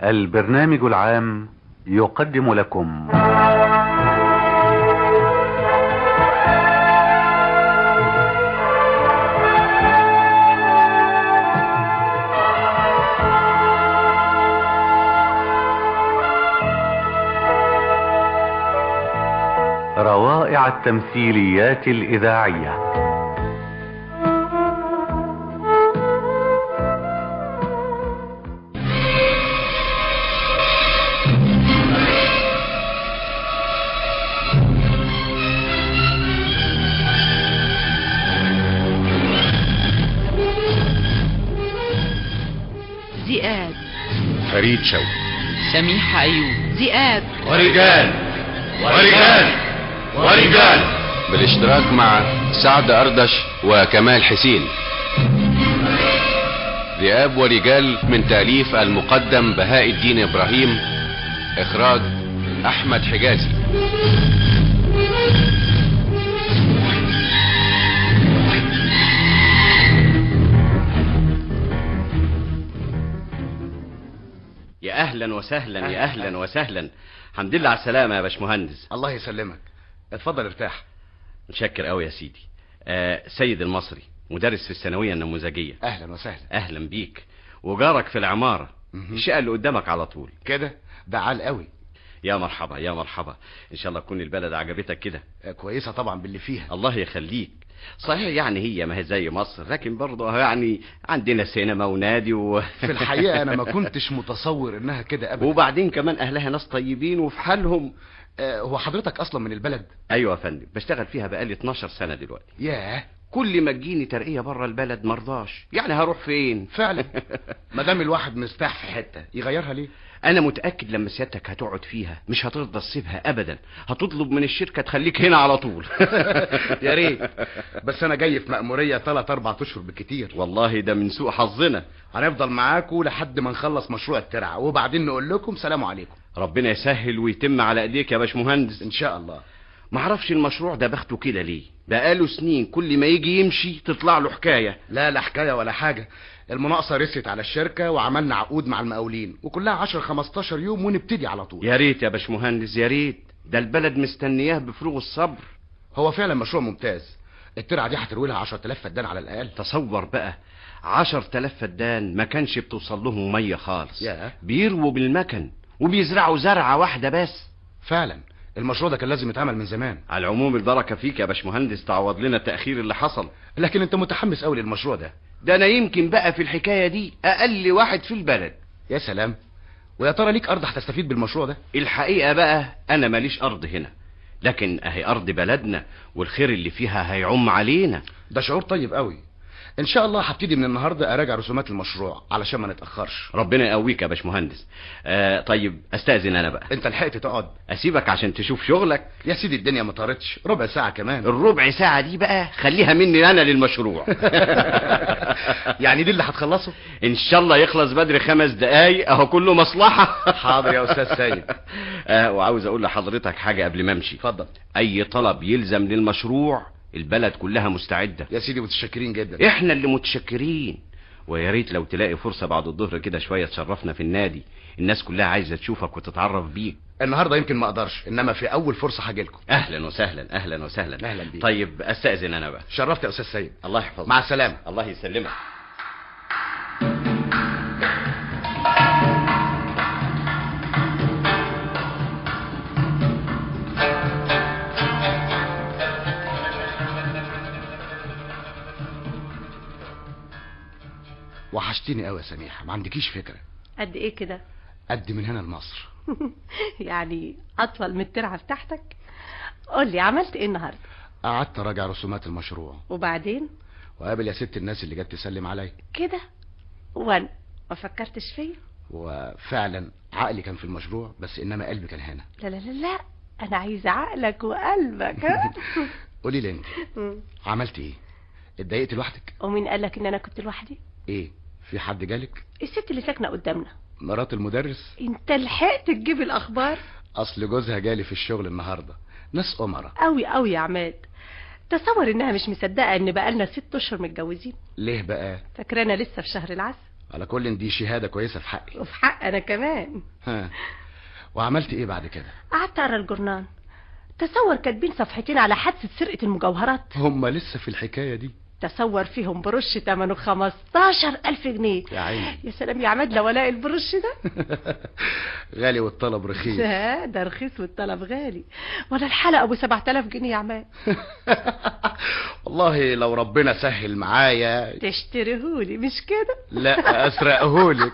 البرنامج العام يقدم لكم روائع التمثيليات الإذاعية ذئاب فريد شوقي سميحة أيوب ذئاب ورجال ورجال ورجال بالاشتراك مع سعد أردش وكمال حسين ذئاب ورجال من تأليف المقدم بهاء الدين إبراهيم إخراج أحمد حجازي يا اهلا وسهلا يا اهلا وسهلا الحمد لله على السلامه يا باشمهندس الله يسلمك اتفضل ارتاح متشكر قوي يا سيدي آه سيد المصري مدرس في الثانويه النموذجيه اهلا وسهلا اهلا بيك وجارك في العماره مهم. الشقه اللي قدامك على طول كده ده عال قوي يا مرحبا يا مرحبا ان شاء الله تكون البلد عجبتك كده آه، كويسه طبعا باللي فيها الله يخليك صحيح يعني هي ما هي زي مصر لكن برضه يعني عندنا سينما ونادي و... في الحقيقه انا ما كنتش متصور انها كده ابدا وبعدين كمان اهلها ناس طيبين وفي حالهم آه، هو حضرتك اصلا من البلد ايوه يا فندم بشتغل فيها بقالي 12 سنه دلوقتي ياه كل ما تجيني ترقيه بره البلد مرضاش يعني هروح فين فعلا ما دام الواحد مرتاح في حته يغيرها ليه انا متاكد لما سيادتك هتقعد فيها مش هترضى تسيبها ابدا هتطلب من الشركه تخليك هنا على طول يا ريت بس انا جاي في مأمورية 3 4 اشهر بالكتير والله ده من سوء حظنا هنفضل معاكم لحد ما نخلص مشروع الترعه وبعدين نقول لكم سلام عليكم ربنا يسهل ويتم على ايديك يا باشمهندس ان شاء الله معرفش المشروع ده باخده كده ليه بقاله سنين كل ما يجي يمشي تطلع له حكايه لا لا حكايه ولا حاجه المناقصه رست على الشركه وعملنا عقود مع المقاولين وكلها 10 15 يوم ونبتدي على طول يا ريت يا باشمهندس يا ريت ده البلد مستنياه بفروغ الصبر هو فعلا مشروع ممتاز الترعه دي هتروي لها 10000 فدان على الاقل تصور بقى عشر تلاف فدان ما كانش بتوصل لهم مية خالص ياه. بيرووا بالمكن وبيزرعوا زرعة واحدة بس فعلا المشروع ده كان لازم يتعمل من زمان على العموم البركة فيك يا باشمهندس تعوض لنا التأخير اللي حصل لكن انت متحمس قوي للمشروع ده ده أنا يمكن بقى في الحكاية دي أقل واحد في البلد يا سلام ويا ترى ليك ارض هتستفيد بالمشروع ده الحقيقة بقى أنا ماليش أرض هنا لكن أهي أرض بلدنا والخير اللي فيها هيعم علينا ده شعور طيب قوي ان شاء الله هبتدي من النهارده اراجع رسومات المشروع علشان ما نتاخرش ربنا يقويك يا باشمهندس آه طيب أستأذن أنا بقى انت لحقت تقعد أسيبك عشان تشوف شغلك يا سيدي الدنيا ما طارتش ربع ساعه كمان الربع ساعة دي بقى خليها مني أنا للمشروع يعني دي اللي هتخلصه ان شاء الله يخلص بدري خمس دقايق اهو كله مصلحة حاضر يا استاذ سيد آه وعاوز اقول لحضرتك حاجة قبل ما امشي اتفضل اي طلب يلزم للمشروع البلد كلها مستعدة يا سيدي متشكرين جدا احنا اللي متشكرين ويا ريت لو تلاقي فرصة بعد الظهر كده شوية تشرفنا في النادي الناس كلها عايزة تشوفك وتتعرف بيك النهارده يمكن ما اقدرش انما في اول فرصه هجيلكم اهلا وسهلا اهلا وسهلا أهلا بيك. طيب استأذن انا بقى شرفت يا استاذ سيد الله يحفظك مع السلامه الله يسلمك وحشتني قوي يا سميحه ما عندكيش فكره قد ايه كده قد من هنا لمصر يعني اطول من الترعه بتاعتك قول لي عملت ايه النهارده قعدت اراجع رسومات المشروع وبعدين وقابل يا ست الناس اللي جت تسلم عليا كده وانا ما فكرتش فيا وفعلا عقلي كان في المشروع بس انما قلبي كان هنا لا لا لا لا انا عايزه عقلك وقلبك ها قولي لي انت مم. عملت ايه اتضايقت لوحدك ومين قال لك ان انا كنت لوحدي ايه في حد جالك الست اللي ساكنه قدامنا مرات المدرس انت لحقت تجيب الاخبار اصل جوزها جالي في الشغل النهارده ناس امراء قوي قوي يا عماد تصور انها مش مصدقه ان بقالنا ست اشهر متجوزين ليه بقى فاكرانا لسه في شهر العسل على كل إن دي شهادة كويسة في حقي وفي حق انا كمان ها وعملت ايه بعد كده قعدت اقرا الجورنال تصور كاتبين صفحتين على حادثة سرقة المجوهرات هم لسه في الحكاية دي تصور فيهم بروش ثمنه 15 ألف جنيه يا عيني يا سلام يا عماد لو الاقي البروش ده غالي والطلب رخيص ده ده رخيص والطلب غالي ولا الحلقة ابو 7000 جنيه يا عماد والله لو ربنا سهل معايا تشتريهولي مش كده لا اسرقهولك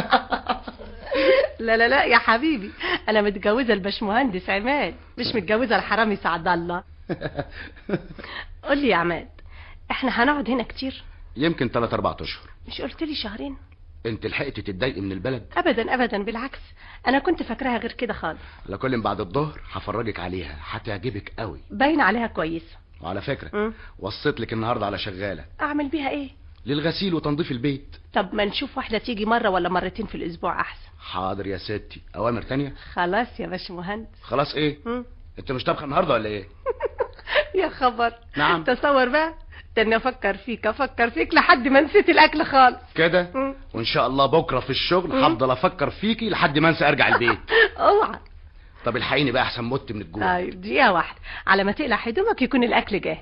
لا لا لا يا حبيبي انا متجوزه الباشمهندس عماد مش متجوزه الحرامي سعد الله قول لي يا عماد احنا هنقعد هنا كتير يمكن 3 4 اشهر مش قلت لي شهرين انت لحقتي تتضايقي من البلد ابدا ابدا بالعكس انا كنت فاكراها غير كده خالص على كل بعد الظهر هفرجك عليها هتعجبك قوي باين عليها كويسه وعلى فكرة مم. وصيت لك النهاردة على شغالة اعمل بيها ايه للغسيل وتنظيف البيت طب ما نشوف واحده تيجي مره ولا مرتين في الاسبوع احسن حاضر يا ستي اوامر تانية خلاص يا باشمهندس خلاص ايه مم. انت مش طابخه النهارده ولا ايه يا خبر نعم. تصور بقى ده اني افكر فيك افكر فيك لحد ما نسيت الاكل خالص كده مم. وان شاء الله بكره في الشغل مم. هفضل افكر فيكي لحد ما انسى ارجع البيت اوعى طب الحقيني بقى احسن مت من الجوع طيب دقيقه واحده على ما تقلع هدومك يكون الاكل جاهز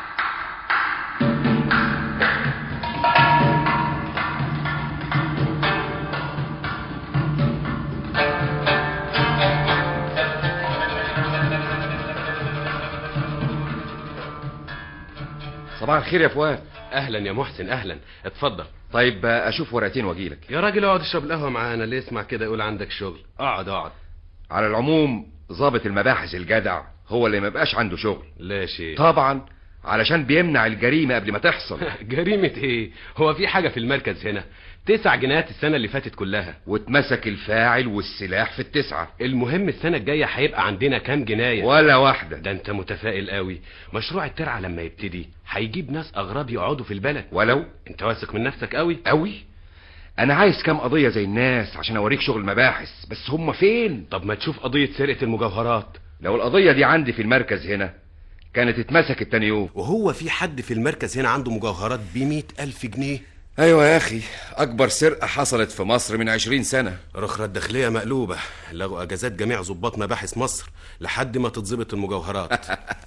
صباح الخير يا فؤاد اهلا يا محسن اهلا اتفضل طيب آه، اشوف ورقتين واجيلك يا راجل اقعد اشرب القهوه معانا اللي يسمع كده يقول عندك شغل اقعد اقعد على العموم ضابط المباحث الجدع هو اللي ما بقاش عنده شغل لا شيء طبعا علشان بيمنع الجريمة قبل ما تحصل جريمة ايه هو في حاجة في المركز هنا تسع جنيهات السنة اللي فاتت كلها واتمسك الفاعل والسلاح في التسعة المهم السنة الجاية هيبقى عندنا كام جناية ولا واحدة ده انت متفائل قوي مشروع الترعة لما يبتدي هيجيب ناس اغراب يقعدوا في البلد ولو انت واثق من نفسك قوي قوي انا عايز كام قضية زي الناس عشان اوريك شغل مباحث بس هم فين طب ما تشوف قضية سرقة المجوهرات لو القضية دي عندي في المركز هنا كانت اتمسكت تاني يوم وهو في حد في المركز هنا عنده مجوهرات بمئة ألف جنيه ايوه يا اخي اكبر سرقة حصلت في مصر من عشرين سنة رخرة الداخلية مقلوبة لغوا أجازات جميع ضباط مباحث مصر لحد ما تتظبط المجوهرات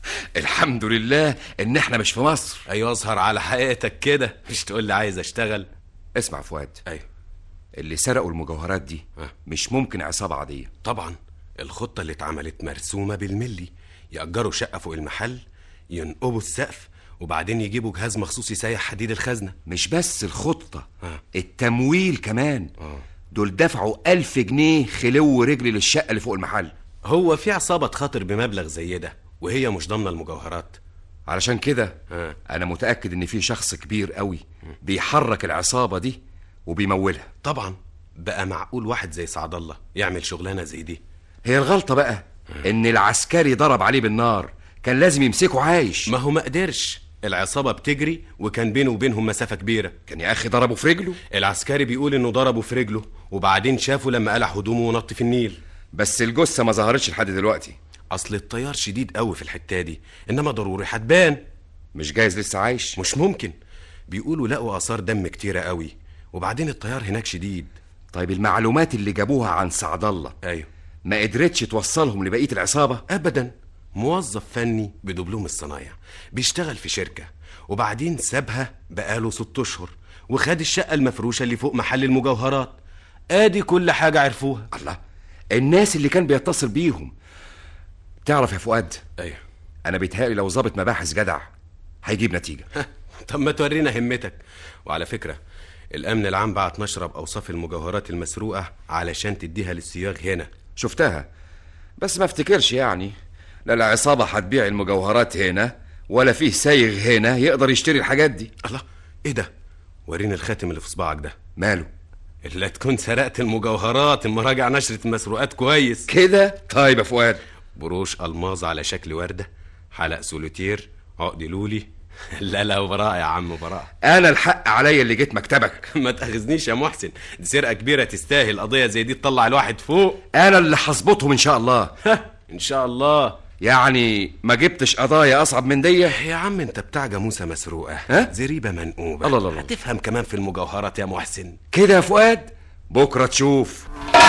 الحمد لله ان احنا مش في مصر أيوة أظهر على حقيقتك كده مش تقول لي عايز أشتغل اسمع يا فؤاد أيوة اللي سرقوا المجوهرات دي ها. مش ممكن عصابة عادية طبعا الخطة اللي اتعملت مرسومة بالملي يأجروا شقة فوق المحل ينقبوا السقف وبعدين يجيبوا جهاز مخصوص يسيح حديد الخزنة مش بس الخطة ها. التمويل كمان آه. دول دفعوا ألف جنيه خلو رجل للشقة اللي فوق المحل هو في عصابة تخاطر بمبلغ زي ده وهي مش ضامنة المجوهرات علشان كده ها. أنا متأكد إن في شخص كبير قوي بيحرك العصابة دي وبيمولها طبعا بقى معقول واحد زي سعد الله يعمل شغلانة زي دي هي الغلطة بقى إن العسكري ضرب عليه بالنار كان لازم يمسكه عايش ما هو ما قدرش العصابة بتجري وكان بينه وبينهم مسافة كبيرة كان يا أخي ضربه في رجله العسكري بيقول انه ضربه في رجله وبعدين شافه لما قلع هدومه ونط في النيل بس الجثة ما ظهرتش لحد دلوقتي اصل الطيار شديد قوي في الحتة دي انما ضروري هتبان مش جايز لسه عايش مش ممكن بيقولوا لقوا اثار دم كتيرة قوي وبعدين الطيار هناك شديد طيب المعلومات اللي جابوها عن سعد الله ايوه ما قدرتش توصلهم لبقية العصابة ابدا موظف فني بدبلوم الصنايع بيشتغل في شركة وبعدين سابها بقاله ست اشهر وخد الشقة المفروشة اللي فوق محل المجوهرات ادي كل حاجة عرفوها الله الناس اللي كان بيتصل بيهم تعرف يا فؤاد ايوه انا بيتهيألي لو ظابط مباحث جدع هيجيب نتيجة طب ما تورينا همتك وعلى فكرة الأمن العام بعت نشرب أوصاف المجوهرات المسروقة علشان تديها للصياغ هنا شفتها بس ما افتكرش يعني لا العصابة هتبيع المجوهرات هنا ولا فيه سايغ هنا يقدر يشتري الحاجات دي الله إيه ده؟ وريني الخاتم اللي في صباعك ده ماله إلا تكون سرقت المجوهرات اما راجع نشرة المسروقات كويس كده طيب يا فؤاد بروش ألماظ على شكل وردة حلق سولوتير عقد لولي لا لا براءة يا عم براءة انا الحق عليا اللي جيت مكتبك ما تاخذنيش يا محسن دي سرقة كبيرة تستاهل قضية زي دي تطلع الواحد فوق انا اللي هظبطهم ان شاء الله إن شاء الله يعني ما جبتش قضايا اصعب من دي يا عم انت بتاع جاموسه مسروقه ها؟ زريبه منقوبه الله الله الله. هتفهم كمان في المجوهرات يا محسن كده يا فؤاد بكره تشوف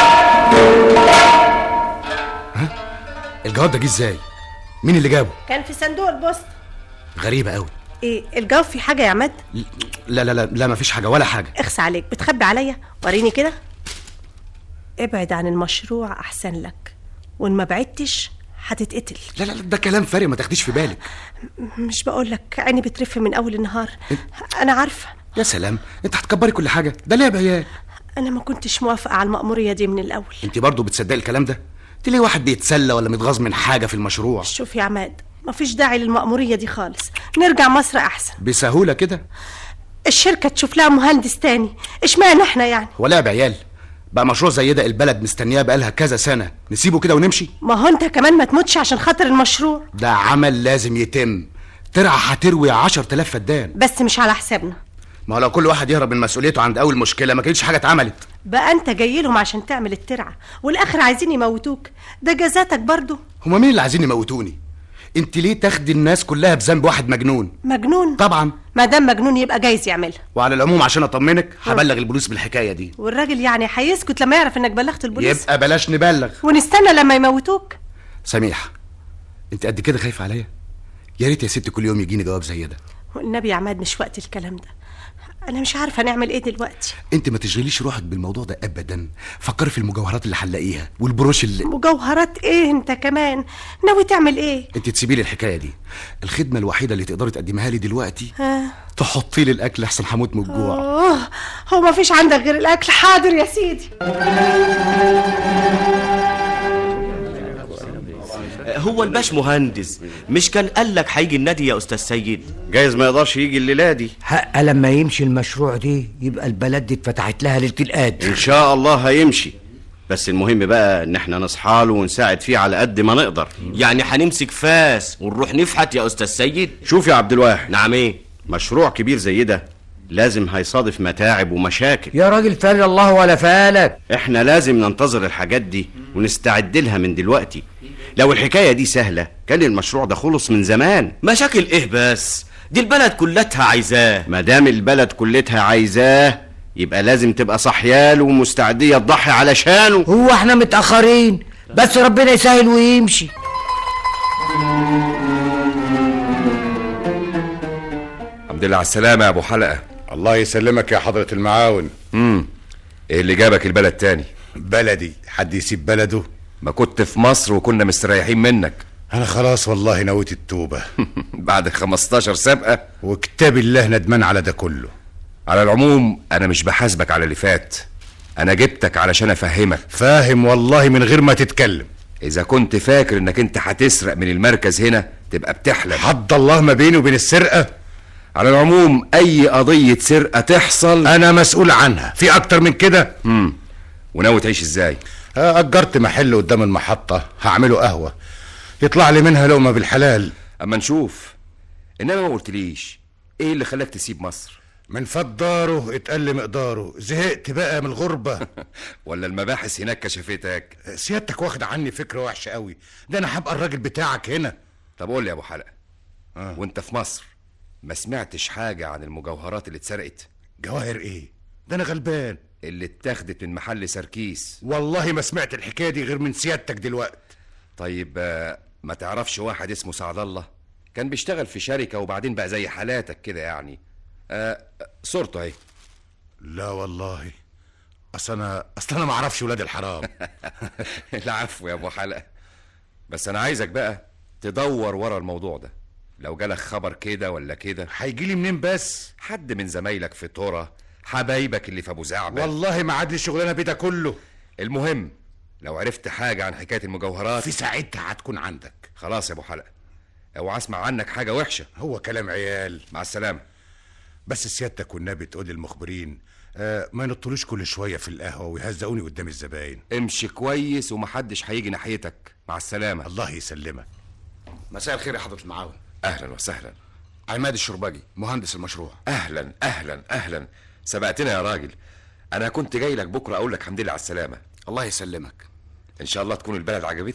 الجواب ده جه ازاي مين اللي جابه كان في صندوق البوسطة غريبه قوي ايه الجواب في حاجة يا عماد لا لا لا لا مفيش حاجه ولا حاجه اخس عليك بتخبي عليا وريني كده ابعد عن المشروع احسن لك وان ما بعدتش هتتقتل لا لا لا ده كلام فارغ ما تاخديش في بالك مش بقول لك عيني بترف من اول النهار انا عارفه يا سلام انت هتكبري كل حاجه ده لعب عيال انا ما كنتش موافقه على المأمورية دي من الاول انت برضه بتصدقي الكلام ده تلاقي واحد بيتسلى ولا متغاظ من حاجه في المشروع شوف يا عماد مفيش داعي للمأمورية دي خالص نرجع مصر احسن بسهوله كده الشركة تشوف لها مهندس تاني اشمعنى احنا يعني هو لعب عيال بقى مشروع زي ده البلد مستنياه بقالها كذا سنه نسيبه كده ونمشي ما هو انت كمان ما تموتش عشان خاطر المشروع ده عمل لازم يتم ترعى هتروي 10000 فدان بس مش على حسابنا ما هو لو كل واحد يهرب من مسؤوليته عند اول مشكله ما كانتش حاجه اتعملت بقى انت جاي لهم عشان تعمل الترعه والاخر عايزين يموتوك ده جزاتك برضو هما مين اللي عايزين يموتوني انت ليه تاخدي الناس كلها بذنب واحد مجنون مجنون طبعا ما دام مجنون يبقى جايز يعملها وعلى العموم عشان اطمنك هبلغ البوليس بالحكايه دي والراجل يعني هيسكت لما يعرف انك بلغت البوليس يبقى بلاش نبلغ ونستنى لما يموتوك سميح انت قد كده خايفه عليا يا ريت يا ست كل يوم يجيني جواب زي ده والنبي يا عماد مش وقت الكلام ده انا مش عارفه نعمل ايه دلوقتي انت ما تشغليش روحك بالموضوع ده ابدا فكري في المجوهرات اللي هنلاقيها والبروش اللي مجوهرات ايه انت كمان ناوي تعمل ايه انت تسيبي لي الحكايه دي الخدمه الوحيده اللي تقدري تقدمها لي دلوقتي ها تحطي لي الاكل احسن هموت من الجوع اوه هو ما فيش عندك غير الاكل حاضر يا سيدي هو الباش مهندس مش كان قال لك هيجي النادي يا استاذ سيد جايز ما يقدرش يجي الليله دي حق لما يمشي المشروع دي يبقى البلد دي اتفتحت لها ليله القدر ان شاء الله هيمشي بس المهم بقى ان احنا نصحى له ونساعد فيه على قد ما نقدر يعني هنمسك فاس ونروح نفحت يا استاذ سيد شوف يا عبد الواحد نعم ايه مشروع كبير زي ده لازم هيصادف متاعب ومشاكل يا راجل فال الله ولا فالك احنا لازم ننتظر الحاجات دي ونستعد لها من دلوقتي لو الحكايه دي سهله كان المشروع ده خلص من زمان مشاكل ايه بس دي البلد كلتها عايزاه ما دام البلد كلتها عايزاه يبقى لازم تبقى صحيال ومستعديه تضحي علشانه هو احنا متاخرين بس ربنا يسهل ويمشي الحمد لله على السلامه يا ابو حلقه الله يسلمك يا حضرة المعاون امم ايه اللي جابك البلد تاني بلدي حد يسيب بلده ما كنت في مصر وكنا مستريحين منك انا خلاص والله نويت التوبة بعد 15 سابقه وكتاب الله ندمان على ده كله على العموم انا مش بحاسبك على اللي فات انا جبتك علشان افهمك فاهم والله من غير ما تتكلم اذا كنت فاكر انك انت هتسرق من المركز هنا تبقى بتحلم حد الله ما بيني وبين السرقة على العموم اي قضيه سرقه تحصل انا مسؤول عنها في اكتر من كده امم وناوي تعيش ازاي آه، اجرت محل قدام المحطة هعمله قهوة يطلع لي منها لقمة بالحلال اما نشوف انما ما قلتليش ايه اللي خلاك تسيب مصر من فض داره اتقل مقداره زهقت بقى من الغربة ولا المباحث هناك كشفتك سيادتك واخد عني فكرة وحشة قوي ده انا هبقى الراجل بتاعك هنا طب قول لي يا ابو حلقه آه. وانت في مصر ما سمعتش حاجه عن المجوهرات اللي اتسرقت جواهر ايه ده انا غلبان اللي اتاخدت من محل سركيس والله ما سمعت الحكاية دي غير من سيادتك دلوقتي طيب آه، ما تعرفش واحد اسمه سعد الله كان بيشتغل في شركه وبعدين بقى زي حالاتك كده يعني آه صورته اهي لا والله اصل انا اصل انا ما اعرفش ولاد الحرام العفو يا ابو حلقه بس انا عايزك بقى تدور ورا الموضوع ده لو جالك خبر كده ولا كده هيجي لي منين بس حد من زمايلك في ترى حبايبك اللي في ابو زعبل والله ما عاد لي شغلانه بيه ده كله المهم لو عرفت حاجه عن حكايه المجوهرات في ساعتها هتكون عندك خلاص يا ابو حلقه اوعى اسمع عنك حاجه وحشه هو كلام عيال مع السلامه بس سيادتك والنبي تقول للمخبرين آه ما ينطلوش كل شويه في القهوه ويهزقوني قدام الزباين امشي كويس ومحدش هيجي ناحيتك مع السلامه الله يسلمك مساء الخير يا حضرة المعاون اهلا وسهلا عماد الشربجي مهندس المشروع اهلا اهلا اهلا سبقتنا يا راجل انا كنت جاي لك بكره اقول لك الحمد لله على السلامه الله يسلمك ان شاء الله تكون البلد عجبتك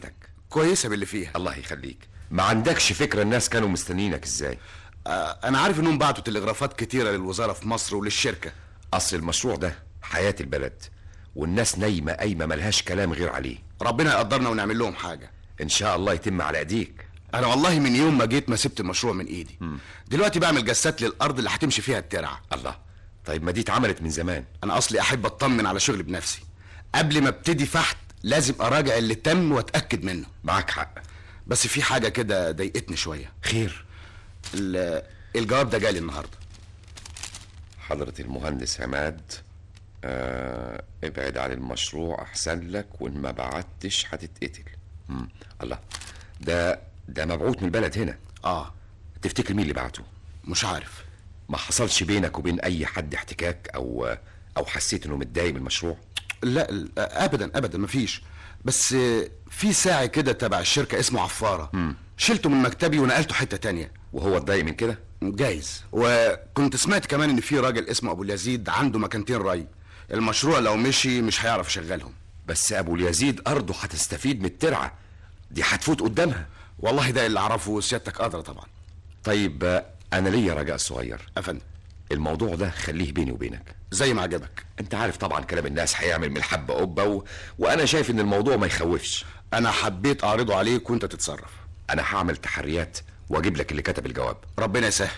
كويسه باللي فيها الله يخليك ما عندكش فكره الناس كانوا مستنيينك ازاي آه انا عارف انهم بعتوا تلغرافات كتيره للوزاره في مصر وللشركه اصل المشروع ده حياه البلد والناس نايمه قايمه ملهاش كلام غير عليه ربنا يقدرنا ونعمل لهم حاجه ان شاء الله يتم على ايديك انا والله من يوم ما جيت ما سبت المشروع من ايدي دلوقتي بعمل جسات للارض اللي هتمشي فيها الترعه الله طيب ما دي اتعملت من زمان انا اصلي احب اطمن على شغلي بنفسي قبل ما ابتدي فحت لازم اراجع اللي تم واتاكد منه معاك حق بس في حاجه كده ضايقتني شويه خير ال- الجواب ده جالي النهارده حضرة المهندس عماد آه ابعد عن المشروع احسن لك وان ما بعدتش هتتقتل مم. الله ده ده مبعوث من البلد هنا اه تفتكر مين اللي بعته مش عارف ما حصلش بينك وبين اي حد احتكاك او او حسيت انه متضايق من المشروع لا لا، ابدا ابدا مفيش بس آه، في ساعي كده تبع الشركه اسمه عفاره شلته من مكتبي ونقلته حته تانية وهو اتضايق من كده جايز وكنت سمعت كمان ان في راجل اسمه ابو اليزيد عنده مكانتين ري المشروع لو مشي مش هيعرف يشغلهم بس ابو اليزيد ارضه هتستفيد من الترعه دي هتفوت قدامها والله ده اللي اعرفه وسيادتك ادرى طبعا طيب آه، انا ليا رجاء صغير افندم الموضوع ده خليه بيني وبينك زي ما عجبك انت عارف طبعا كلام الناس هيعمل من الحبه قبه و... وانا شايف ان الموضوع ما يخوفش انا حبيت اعرضه عليك وانت تتصرف انا هعمل تحريات واجيب لك اللي كتب الجواب ربنا يسهل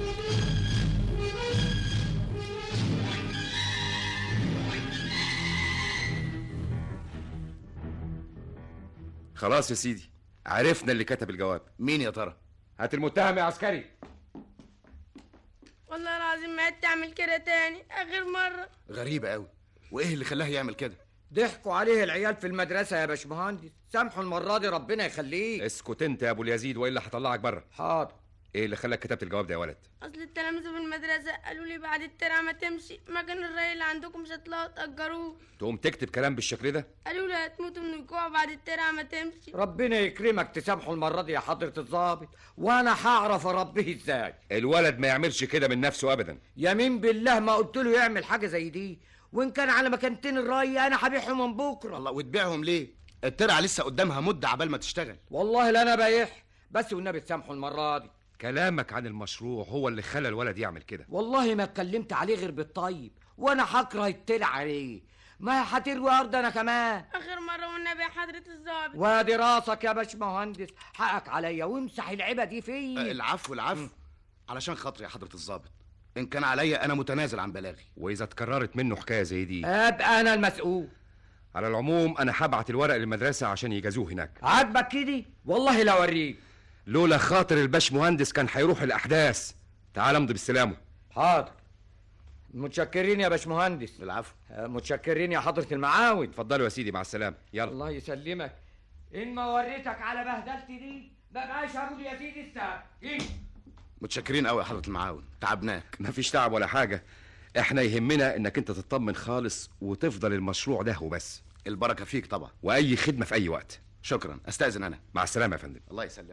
خلاص يا سيدي عرفنا اللي كتب الجواب مين يا ترى هات المتهم يا عسكري والله العظيم ما تعمل كده تاني اخر مرة غريبه قوي وايه اللي خلاه يعمل كده ضحكوا عليه العيال في المدرسة يا باشمهندس سامحوا المرة دي ربنا يخليك اسكت انت يا ابو اليزيد والا هطلعك بره حاضر ايه اللي خلاك كتبت الجواب ده يا ولد اصل التلامذة في المدرسة قالوا لي بعد الترعة ما تمشي مكان الري اللي عندكم مش هتلاقوا تأجروه تقوم تكتب كلام بالشكل ده قالوا لي هتموتوا من الجوع بعد الترعة ما تمشي ربنا يكرمك تسامحوا المرة دي يا حضرة الضابط وانا هعرف اربيه ازاي الولد ما يعملش كده من نفسه ابدا يمين بالله ما قلت له يعمل حاجة زي دي وان كان على مكانتين الري انا هبيعهم من بكرة الله وتبيعهم ليه الترعه لسه قدامها مده عبال ما تشتغل والله لا انا بايح بس والنبي تسامحوا المرة دي كلامك عن المشروع هو اللي خلى الولد يعمل كده والله ما اتكلمت عليه غير بالطيب وانا هكره يتلع عليه ما هتروي ارض انا كمان اخر مرة والنبي يا حضرة الظابط وادي راسك يا باشمهندس حقك عليا وامسح العيبه دي آه، فيا العفو العفو علشان خاطري يا حضره الضابط ان كان عليا انا متنازل عن بلاغي واذا اتكررت منه حكايه زي دي ابقى انا المسؤول على العموم انا هبعت الورق للمدرسه عشان يجازوه هناك عاجبك كده والله لا اوريك لولا خاطر الباش مهندس كان هيروح الاحداث تعال امضي بالسلامه حاضر متشكرين يا باشمهندس العفو آه، متشكرين يا حضرة المعاون اتفضلوا يا سيدي مع السلامه يلا الله يسلمك ان ما وريتك على بهدلتي دي ما بقاش ابو اليزيد الساعة إيه؟ متشكرين قوي يا حضره المعاون تعبناك مفيش تعب ولا حاجه احنا يهمنا انك انت تطمن خالص وتفضل المشروع ده وبس البركه فيك طبعا واي خدمه في اي وقت شكرا استاذن انا مع السلامه يا فندم الله يسلمك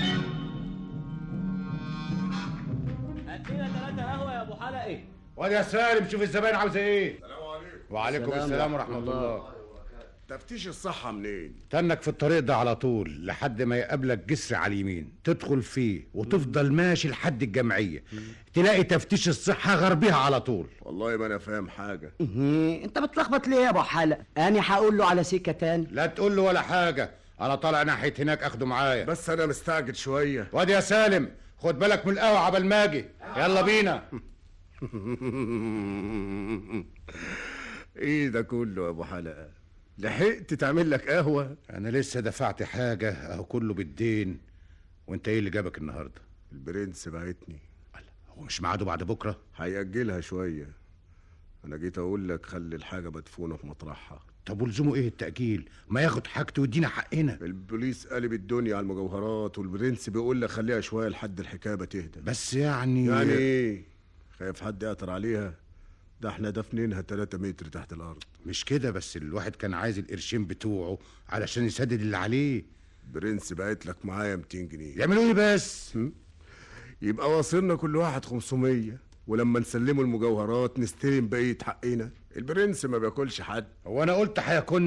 ادينا ثلاثة قهوة يا ابو حلقي واد يا سالم شوف الزباين عاوزه ايه السلام عليكم وعليكم السلام ورحمه الله تفتيش الصحة منين؟ تنك في الطريق ده على طول لحد ما يقابلك جسر على اليمين تدخل فيه وتفضل ماشي لحد الجمعية تلاقي تفتيش الصحة غربيها على طول والله ما انا فاهم حاجة انت بتلخبط ليه يا ابو حلق انا هقول له على سكة تاني لا تقول له ولا حاجة أنا طالع ناحية هناك أخده معايا بس انا مستعجل شوية واد يا سالم خد بالك من القهوة عبال ما أجي يلا بينا ايه ده كله يا ابو حلقة لحقت تعمل لك قهوة أنا لسه دفعت حاجة أهو كله بالدين وأنت إيه اللي جابك النهاردة البرنس بعتني هو مش ميعاده بعد بكرة هيأجلها شوية انا جيت اقول لك خلي الحاجة مدفونة في مطرحها طب ولزومه إيه التأجيل ما ياخد حاجته ويدينا حقنا البوليس قلب الدنيا على المجوهرات والبرنس بيقول لك خليها شوية لحد الحكاية ما تهدى بس يعني يعني ايه خايف حد يقطر عليها ده احنا دافنينها 3 متر تحت الارض مش كده بس الواحد كان عايز القرشين بتوعه علشان يسدد اللي عليه برنس بعت لك معايا 200 جنيه يعملوا ايه بس يبقى واصلنا كل واحد 500 ولما نسلموا المجوهرات نستلم بقية حقنا البرنس ما بياكلش حد هو انا قلت هياكلنا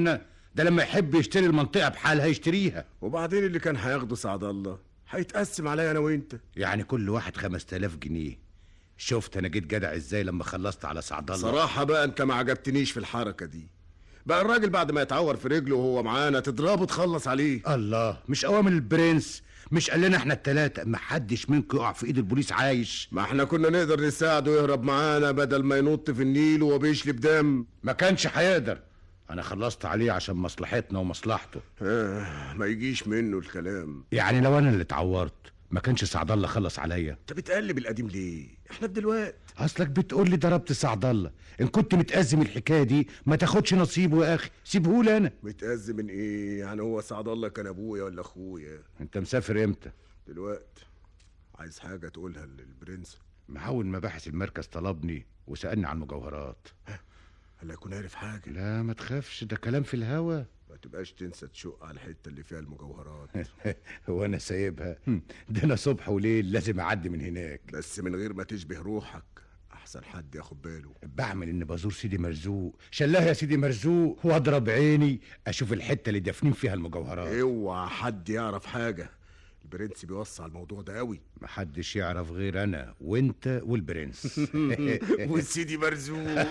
ده لما يحب يشتري المنطقه بحالها يشتريها وبعدين اللي كان هياخده سعد الله هيتقسم عليا انا وانت يعني كل واحد 5000 جنيه شفت انا جيت جدع ازاي لما خلصت على سعد الله صراحة بقى انت ما عجبتنيش في الحركة دي بقى الراجل بعد ما يتعور في رجله وهو معانا تضربه تخلص عليه الله مش اوامر البرنس مش قال لنا احنا التلاتة ما حدش منكم يقع في ايد البوليس عايش ما احنا كنا نقدر نساعده يهرب معانا بدل ما ينط في النيل وهو بيشلب دم ما كانش هيقدر انا خلصت عليه عشان مصلحتنا ومصلحته آه ما يجيش منه الكلام يعني لو انا اللي اتعورت ما كانش سعد الله خلص عليا انت بتقلب القديم ليه احنا في دلوقتي اصلك بتقول لي ضربت سعد الله ان كنت متأزم الحكايه دي ما تاخدش نصيبه يا اخي سيبهولي انا متأذي من ايه يعني هو سعد الله كان ابويا ولا اخويا انت مسافر امتى دلوقتي عايز حاجة تقولها للبرنس محاول مباحث المركز طلبني وسألني عن المجوهرات هل هيكون عارف حاجة لا ما تخافش ده كلام في الهوا ما تبقاش تنسى تشق على الحتة اللي فيها المجوهرات هو انا سايبها ده انا صبح وليل لازم اعدي من هناك بس من غير ما تشبه روحك احسن حد ياخد باله بعمل ان بزور سيدي مرزوق شلاه يا سيدي مرزوق واضرب عيني اشوف الحته اللي دافنين فيها المجوهرات اوعى حد يعرف حاجة البرنس بيوسع الموضوع ده قوي محدش يعرف غير انا وانت والبرنس وسيدي مرزوق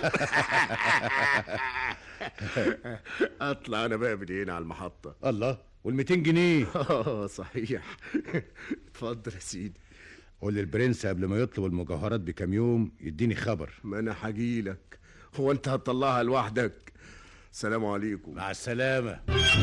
اطلع انا بقى من هنا على المحطة الله وال200 جنيه اه صحيح اتفضل يا سيدي قول للبرنس قبل ما يطلب المجوهرات بكام يوم يديني خبر ما انا هجيلك هو انت هتطلعها لوحدك سلام عليكم مع السلامة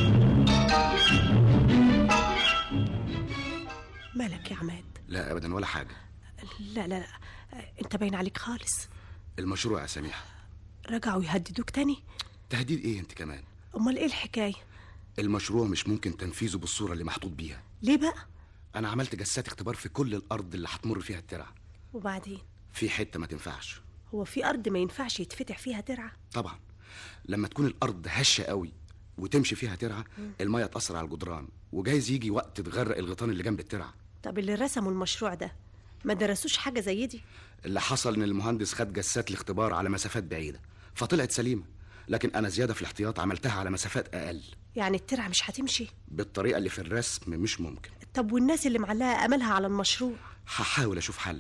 مالك يا عماد لا ابدا ولا حاجه لا لا لا انت باين عليك خالص المشروع يا سميحه رجعوا يهددوك تاني تهديد ايه انت كمان امال ايه الحكايه المشروع مش ممكن تنفيذه بالصوره اللي محطوط بيها ليه بقى انا عملت جسات اختبار في كل الارض اللي هتمر فيها الترع وبعدين في حته ما تنفعش هو في ارض ما ينفعش يتفتح فيها ترعه طبعا لما تكون الارض هشه قوي وتمشي فيها ترعه الميه تاثر على الجدران وجايز يجي وقت تغرق الغيطان اللي جنب الترعه طب اللي رسموا المشروع ده ما درسوش حاجه زي دي اللي حصل ان المهندس خد جسات الاختبار على مسافات بعيده فطلعت سليمه لكن انا زياده في الاحتياط عملتها على مسافات اقل يعني الترعه مش هتمشي بالطريقه اللي في الرسم مش ممكن طب والناس اللي معلقه املها على المشروع هحاول اشوف حل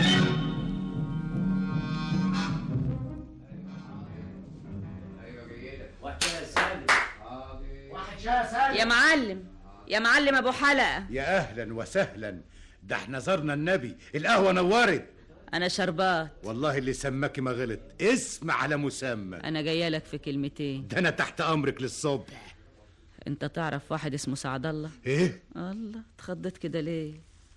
يا معلم يا معلم ابو حلقه يا اهلا وسهلا ده احنا زرنا النبي القهوه نورت انا شربات والله اللي سماكي ما غلط اسم على مسمى انا جايه لك في كلمتين ده انا تحت امرك للصبح انت تعرف واحد اسمه سعد الله ايه الله اتخضيت كده ليه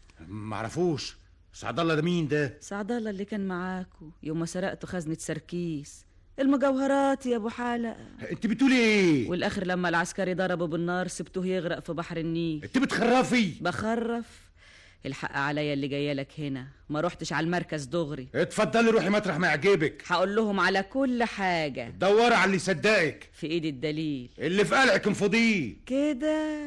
معرفوش سعد الله ده مين ده سعد الله اللي كان معاكو يوم ما سرقتوا خزنه سركيس المجوهرات يا ابو حلقه انت بتقولي ايه والاخر لما العسكري ضربه بالنار سبتوه يغرق في بحر النيل انت بتخرفي بخرف الحق عليا اللي جايه لك هنا ما روحتش على المركز دغري اتفضلي روحي مطرح ما يعجبك هقول لهم على كل حاجه دوري على اللي يصدقك في ايدي الدليل اللي في قلعك انفضيه كده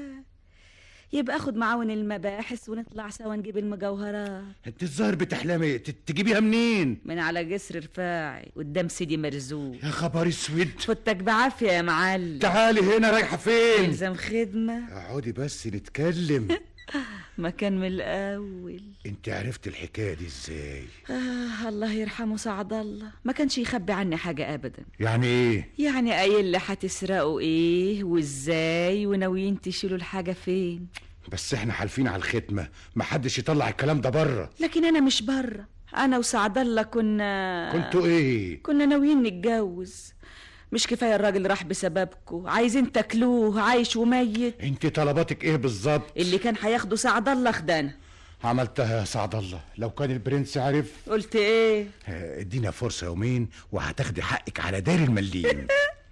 يبقى اخد معاون المباحث ونطلع سوا نجيب المجوهرات انت الظاهر بتحلمي ت- تجيبيها منين من على جسر رفاعي قدام سيدي مرزوق يا خبر اسود فوتك بعافيه يا معلم تعالي هنا رايحه فين الزم خدمه اقعدي بس نتكلم مكان من الاول انت عرفت الحكايه دي ازاي آه الله يرحمه سعد الله ما كانش يخبي عني حاجه ابدا يعني ايه يعني قايل لي هتسرقوا ايه وازاي وناويين تشيلوا الحاجه فين بس احنا حالفين على الختمه محدش يطلع الكلام ده بره لكن انا مش بره انا وسعد الله كنا كنتوا ايه كنا ناويين نتجوز مش كفايه الراجل راح بسببكم عايزين تاكلوه عايش وميت انت طلباتك ايه بالظبط اللي كان هياخده سعد الله خدنا عملتها يا سعد الله لو كان البرنس عرف قلت ايه اه، ادينا فرصه يومين وهتاخدي حقك على دار المليم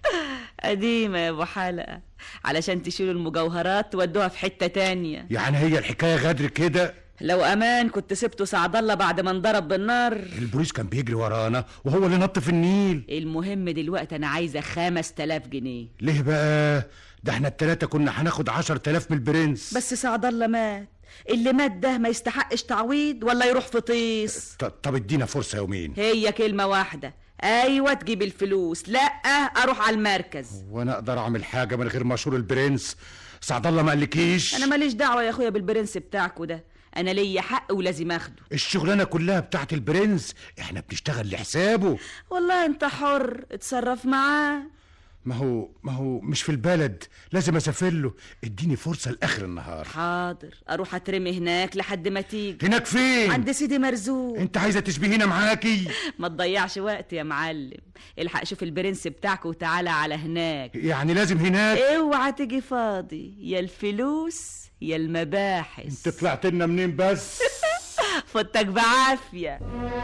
قديمه يا ابو حلقه علشان تشيلوا المجوهرات تودوها في حته تانية يعني هي الحكايه غدر كده لو امان كنت سبته سعد الله بعد ما انضرب بالنار البوليس كان بيجري ورانا وهو اللي نط في النيل المهم دلوقتي انا عايزه خمس تلاف جنيه ليه بقى ده احنا التلاتة كنا هناخد عشر تلاف من البرنس بس سعد الله مات اللي مات ده ما يستحقش تعويض ولا يروح في طيس ط- طب ادينا فرصه يومين هي كلمة واحدة ايوه تجيب الفلوس لا اروح على المركز وانا اقدر اعمل حاجه من غير مشهور البرنس سعد الله ما قالكيش انا ماليش دعوه يا اخويا بالبرنس بتاعكوا ده انا ليا حق ولازم اخده الشغلانه كلها بتاعت البرنس احنا بنشتغل لحسابه والله انت حر اتصرف معاه ما هو ما هو مش في البلد لازم اسافر له اديني فرصه لاخر النهار حاضر اروح اترمي هناك لحد ما تيجي هناك فين عند سيدي مرزوق انت عايزه تشبهينا معاكي ما تضيعش وقت يا معلم الحق شوف البرنس بتاعك وتعالى على هناك يعني لازم هناك اوعى تيجي فاضي يا الفلوس يا المباحث انت طلعت لنا منين بس فوتك بعافيه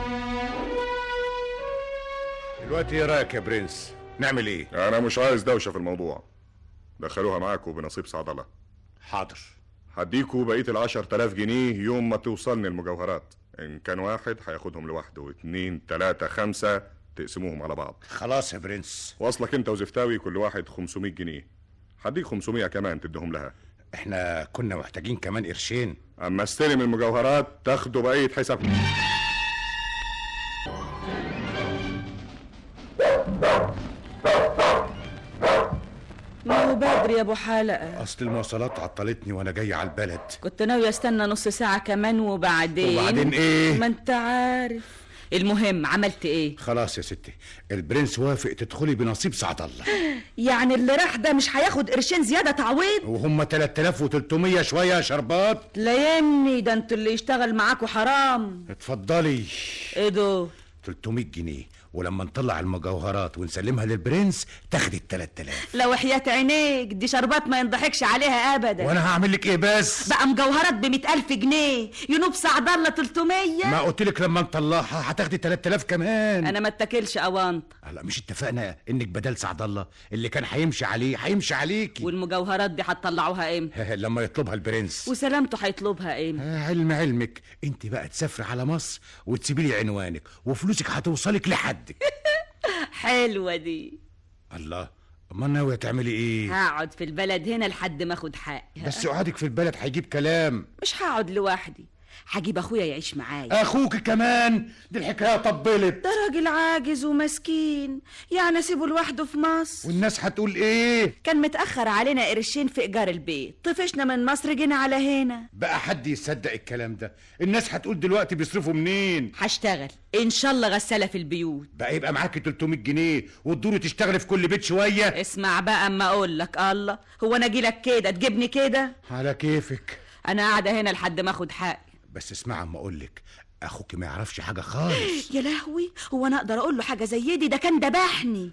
دلوقتي ايه رايك يا برنس نعمل ايه انا مش عايز دوشه في الموضوع دخلوها معاكم بنصيب سعد الله حاضر هديكوا بقيه العشر تلاف جنيه يوم ما توصلني المجوهرات ان كان واحد هياخدهم لوحده واتنين تلاتة خمسة تقسموهم على بعض خلاص يا برنس واصلك انت وزفتاوي كل واحد 500 جنيه هديك 500 كمان تديهم لها احنا كنا محتاجين كمان قرشين اما استلم المجوهرات تاخدوا بقيه حسابكم ما هو بدري يا ابو حلقه اصل المواصلات عطلتني وانا جاي على البلد كنت ناوي استنى نص ساعه كمان وبعدين وبعدين إيه؟ ما انت عارف المهم عملت ايه خلاص يا ستي البرنس وافق تدخلي بنصيب سعد الله يعني اللي راح ده مش هياخد قرشين زياده تعويض وهم 3300 شويه يا شربات لا يمني ده انتوا اللي يشتغل معاكوا حرام اتفضلي ايه ده 300 جنيه ولما نطلع المجوهرات ونسلمها للبرنس تاخدي ال 3000 لو حياة عينيك دي شربات ما ينضحكش عليها ابدا وانا هعمل لك ايه بس بقى مجوهرات ب ألف جنيه ينوب سعد الله 300 ما قلت لك لما نطلعها هتاخدي 3000 كمان انا ما اتكلش اوانط لا مش اتفقنا انك بدل سعد الله اللي كان هيمشي عليه هيمشي عليكي والمجوهرات دي هتطلعوها امتى لما يطلبها البرنس وسلامته هيطلبها امتى علم علمك انت بقى تسافري على مصر وتسيبي لي عنوانك وفلوسك هتوصلك لحدك حلوه دي الله امال ناويه تعملي ايه هقعد في البلد هنا لحد ما اخد حقي بس قعدك في البلد هيجيب كلام مش هقعد لوحدي هجيب اخويا يعيش معايا اخوك كمان دي الحكايه طبلت ده راجل عاجز ومسكين يعني اسيبه لوحده في مصر والناس هتقول ايه كان متاخر علينا قرشين في ايجار البيت طفشنا من مصر جينا على هنا بقى حد يصدق الكلام ده الناس هتقول دلوقتي بيصرفوا منين هشتغل ان شاء الله غساله في البيوت بقى يبقى معاكي 300 جنيه وتدوري تشتغلي في كل بيت شويه اسمع بقى اما اقول لك الله هو انا اجي لك كده تجيبني كده على كيفك انا قاعده هنا لحد ما اخد حقي بس اسمع اما اقول لك اخوك ما يعرفش حاجه خالص يا لهوي هو انا اقدر اقول له حاجه زي دي ده كان دبحني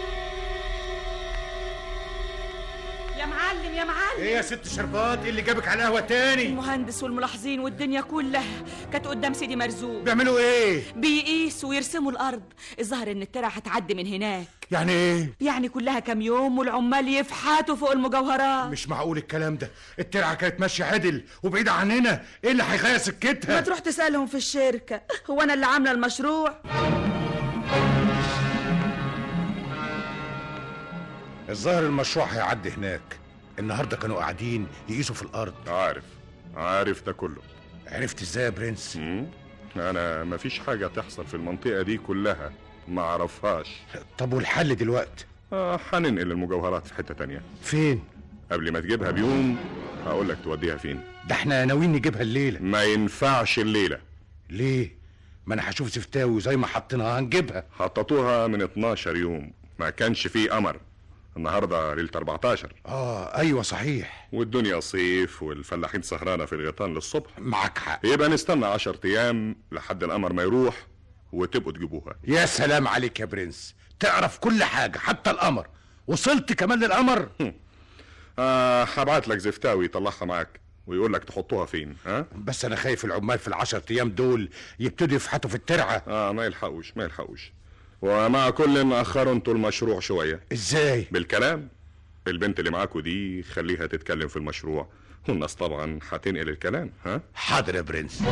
يا معلم يا معلم ايه يا ست شربات ايه اللي جابك على القهوه تاني المهندس والملاحظين والدنيا كلها كانت قدام سيدي مرزوق بيعملوا ايه بيقيسوا ويرسموا الارض الظاهر ان الترع هتعدي من هناك يعني ايه يعني كلها كام يوم والعمال يفحتوا فوق المجوهرات مش معقول الكلام ده الترعه كانت ماشيه عدل وبعيده عننا ايه اللي هيغير سكتها ما تروح تسالهم في الشركه هو انا اللي عامله المشروع الظاهر المشروع هيعدي هناك النهارده كانوا قاعدين يقيسوا في الارض عارف عارف ده كله عرفت ازاي يا برنس مم. انا مفيش حاجه تحصل في المنطقه دي كلها ما اعرفهاش طب والحل دلوقتي آه هننقل المجوهرات في حته تانية فين قبل ما تجيبها بيوم هقول لك توديها فين ده احنا ناويين نجيبها الليله ما ينفعش الليله ليه ما انا هشوف زفتاوي زي ما حطيناها هنجيبها حططوها من 12 يوم ما كانش فيه قمر النهارده ليله 14 اه ايوه صحيح والدنيا صيف والفلاحين سهرانه في الغيطان للصبح معاك حق يبقى نستنى 10 ايام لحد القمر ما يروح وتبقوا تجيبوها يا سلام عليك يا برنس تعرف كل حاجه حتى القمر وصلت كمان للقمر آه هبعت لك زفتاوي يطلعها معاك ويقول لك تحطوها فين ها بس انا خايف العمال في العشر ايام دول يبتدوا يفحتوا في الترعه اه ما يلحقوش ما يلحقوش ومع كل اخروا انتوا المشروع شويه ازاي بالكلام البنت اللي معاكوا دي خليها تتكلم في المشروع والناس طبعا هتنقل الكلام ها حاضر يا برنس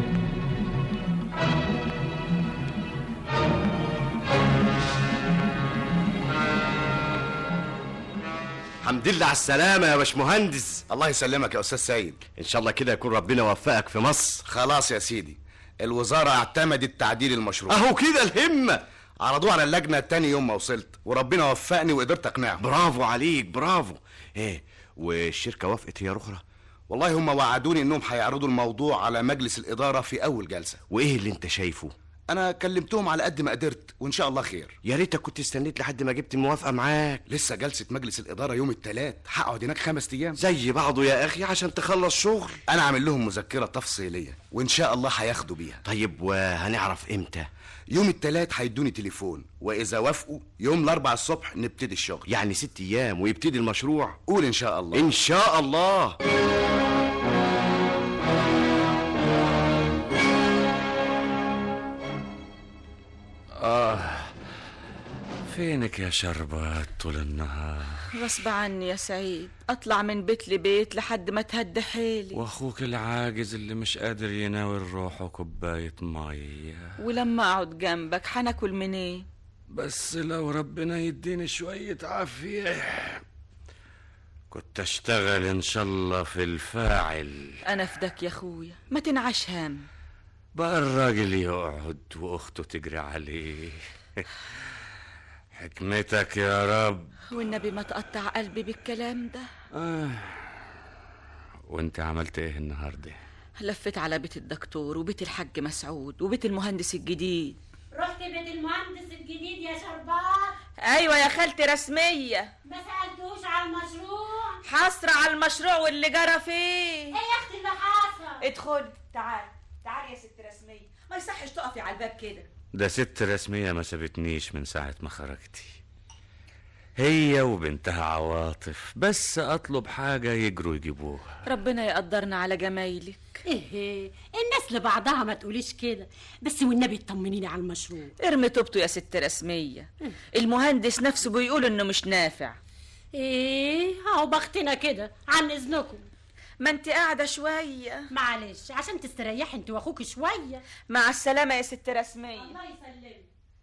الحمد لله على السلامة يا باشمهندس الله يسلمك يا استاذ سيد ان شاء الله كده يكون ربنا وفقك في مصر خلاص يا سيدي الوزاره اعتمدت تعديل المشروع اهو كده الهمة عرضوه على اللجنه تاني يوم ما وصلت وربنا وفقني وقدرت اقنعهم برافو عليك برافو ايه والشركه وافقت هي اخرى والله هم وعدوني انهم هيعرضوا الموضوع على مجلس الاداره في اول جلسه وايه اللي انت شايفه انا كلمتهم على قد ما قدرت وان شاء الله خير يا ريتك كنت استنيت لحد ما جبت الموافقه معاك لسه جلسه مجلس الاداره يوم الثلاث هقعد هناك خمس ايام زي بعضه يا اخي عشان تخلص شغل انا عامل لهم مذكره تفصيليه وان شاء الله هياخدوا بيها طيب وهنعرف امتى يوم الثلاث هيدوني تليفون واذا وافقوا يوم الاربع الصبح نبتدي الشغل يعني ست ايام ويبتدي المشروع قول ان شاء الله ان شاء الله آه فينك يا شربات طول النهار غصب عني يا سعيد اطلع من بيت لبيت لحد ما تهدى حيلي واخوك العاجز اللي مش قادر يناول روحه كوباية مية ولما اقعد جنبك حناكل منين بس لو ربنا يديني شوية عافية كنت اشتغل ان شاء الله في الفاعل انا فداك يا اخويا ما تنعش هم بقى الراجل يقعد واخته تجري عليه حكمتك يا رب والنبي ما تقطع قلبي بالكلام ده آه. وانت عملت ايه النهارده لفيت على بيت الدكتور وبيت الحاج مسعود وبيت المهندس الجديد رحت بيت المهندس الجديد يا شربات ايوه يا خالتي رسميه ما سالتوش على المشروع حصر على المشروع واللي جرى فيه ايه يا اختي اللي حصل ادخل تعال تعال يا ست رسميه ما يصحش تقفي على الباب كده ده ست رسمية ما سابتنيش من ساعة ما خرجتي هي وبنتها عواطف بس اطلب حاجة يجروا يجيبوها ربنا يقدرنا على جمايلك ايه الناس لبعضها ما تقوليش كده بس والنبي اطمنيني على المشروع ارمي طوبته يا ست رسميه المهندس نفسه بيقول انه مش نافع ايه اهو بختنا كده عن اذنكم ما انت قاعده شويه معلش عشان تستريحي انت واخوك شويه مع السلامه يا ست رسميه الله يسلمك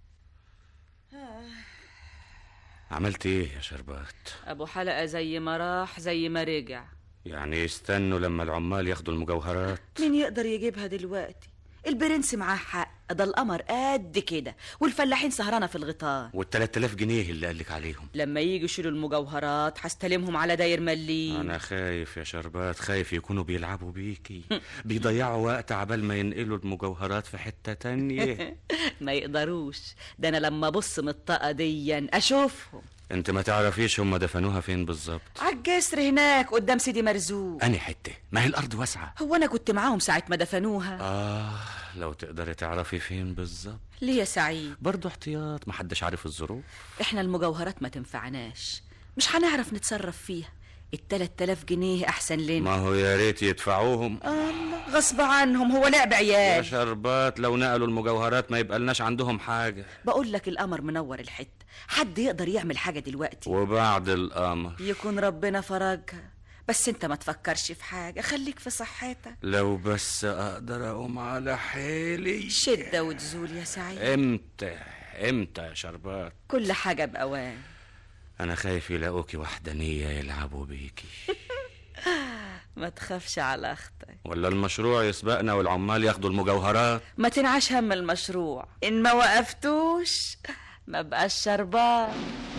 عملت ايه يا شربات ابو حلقه زي ما راح زي ما رجع يعني يستنوا لما العمال ياخدوا المجوهرات مين يقدر يجيبها دلوقتي البرنس معاه حق ده القمر قد كده والفلاحين سهرانه في الغيطان والتلات آلاف جنيه اللي قالك عليهم لما يجوا يشيلوا المجوهرات هستلمهم على داير مليم انا خايف يا شربات خايف يكونوا بيلعبوا بيكي بيضيعوا وقت عبال ما ينقلوا المجوهرات في حتة تانية ما يقدروش ده انا لما ابص من الطاقه ديا اشوفهم انت ما تعرفيش هم دفنوها فين بالظبط عالجسر هناك قدام سيدي مرزوق اني حتة ما هي الارض واسعة هو انا كنت معاهم ساعه ما دفنوها اه لو تقدري تعرفي فين بالظبط ليه يا سعيد برضه احتياط محدش عارف الظروف احنا المجوهرات ما تنفعناش مش هنعرف نتصرف فيها التلات تلاف جنيه احسن لنا ما هو يا ريت يدفعوهم الله غصب عنهم هو لعب يا عيال شربات لو نقلوا المجوهرات ما يبقى لناش عندهم حاجة بقول لك القمر منور الحته حد يقدر يعمل حاجه دلوقتي وبعد القمر يكون ربنا فرجها بس انت ما تفكرش في حاجه خليك في صحتك لو بس اقدر اقوم على حيلي شده وتزول يا سعيد امتى امتى يا شربات كل حاجه باوان انا خايف يلاقوكي وحدانية يلعبوا بيكي ما تخافش على اختك ولا المشروع يسبقنا والعمال ياخدوا المجوهرات ما تنعش هم المشروع ان ما وقفتوش ما بقاش شربان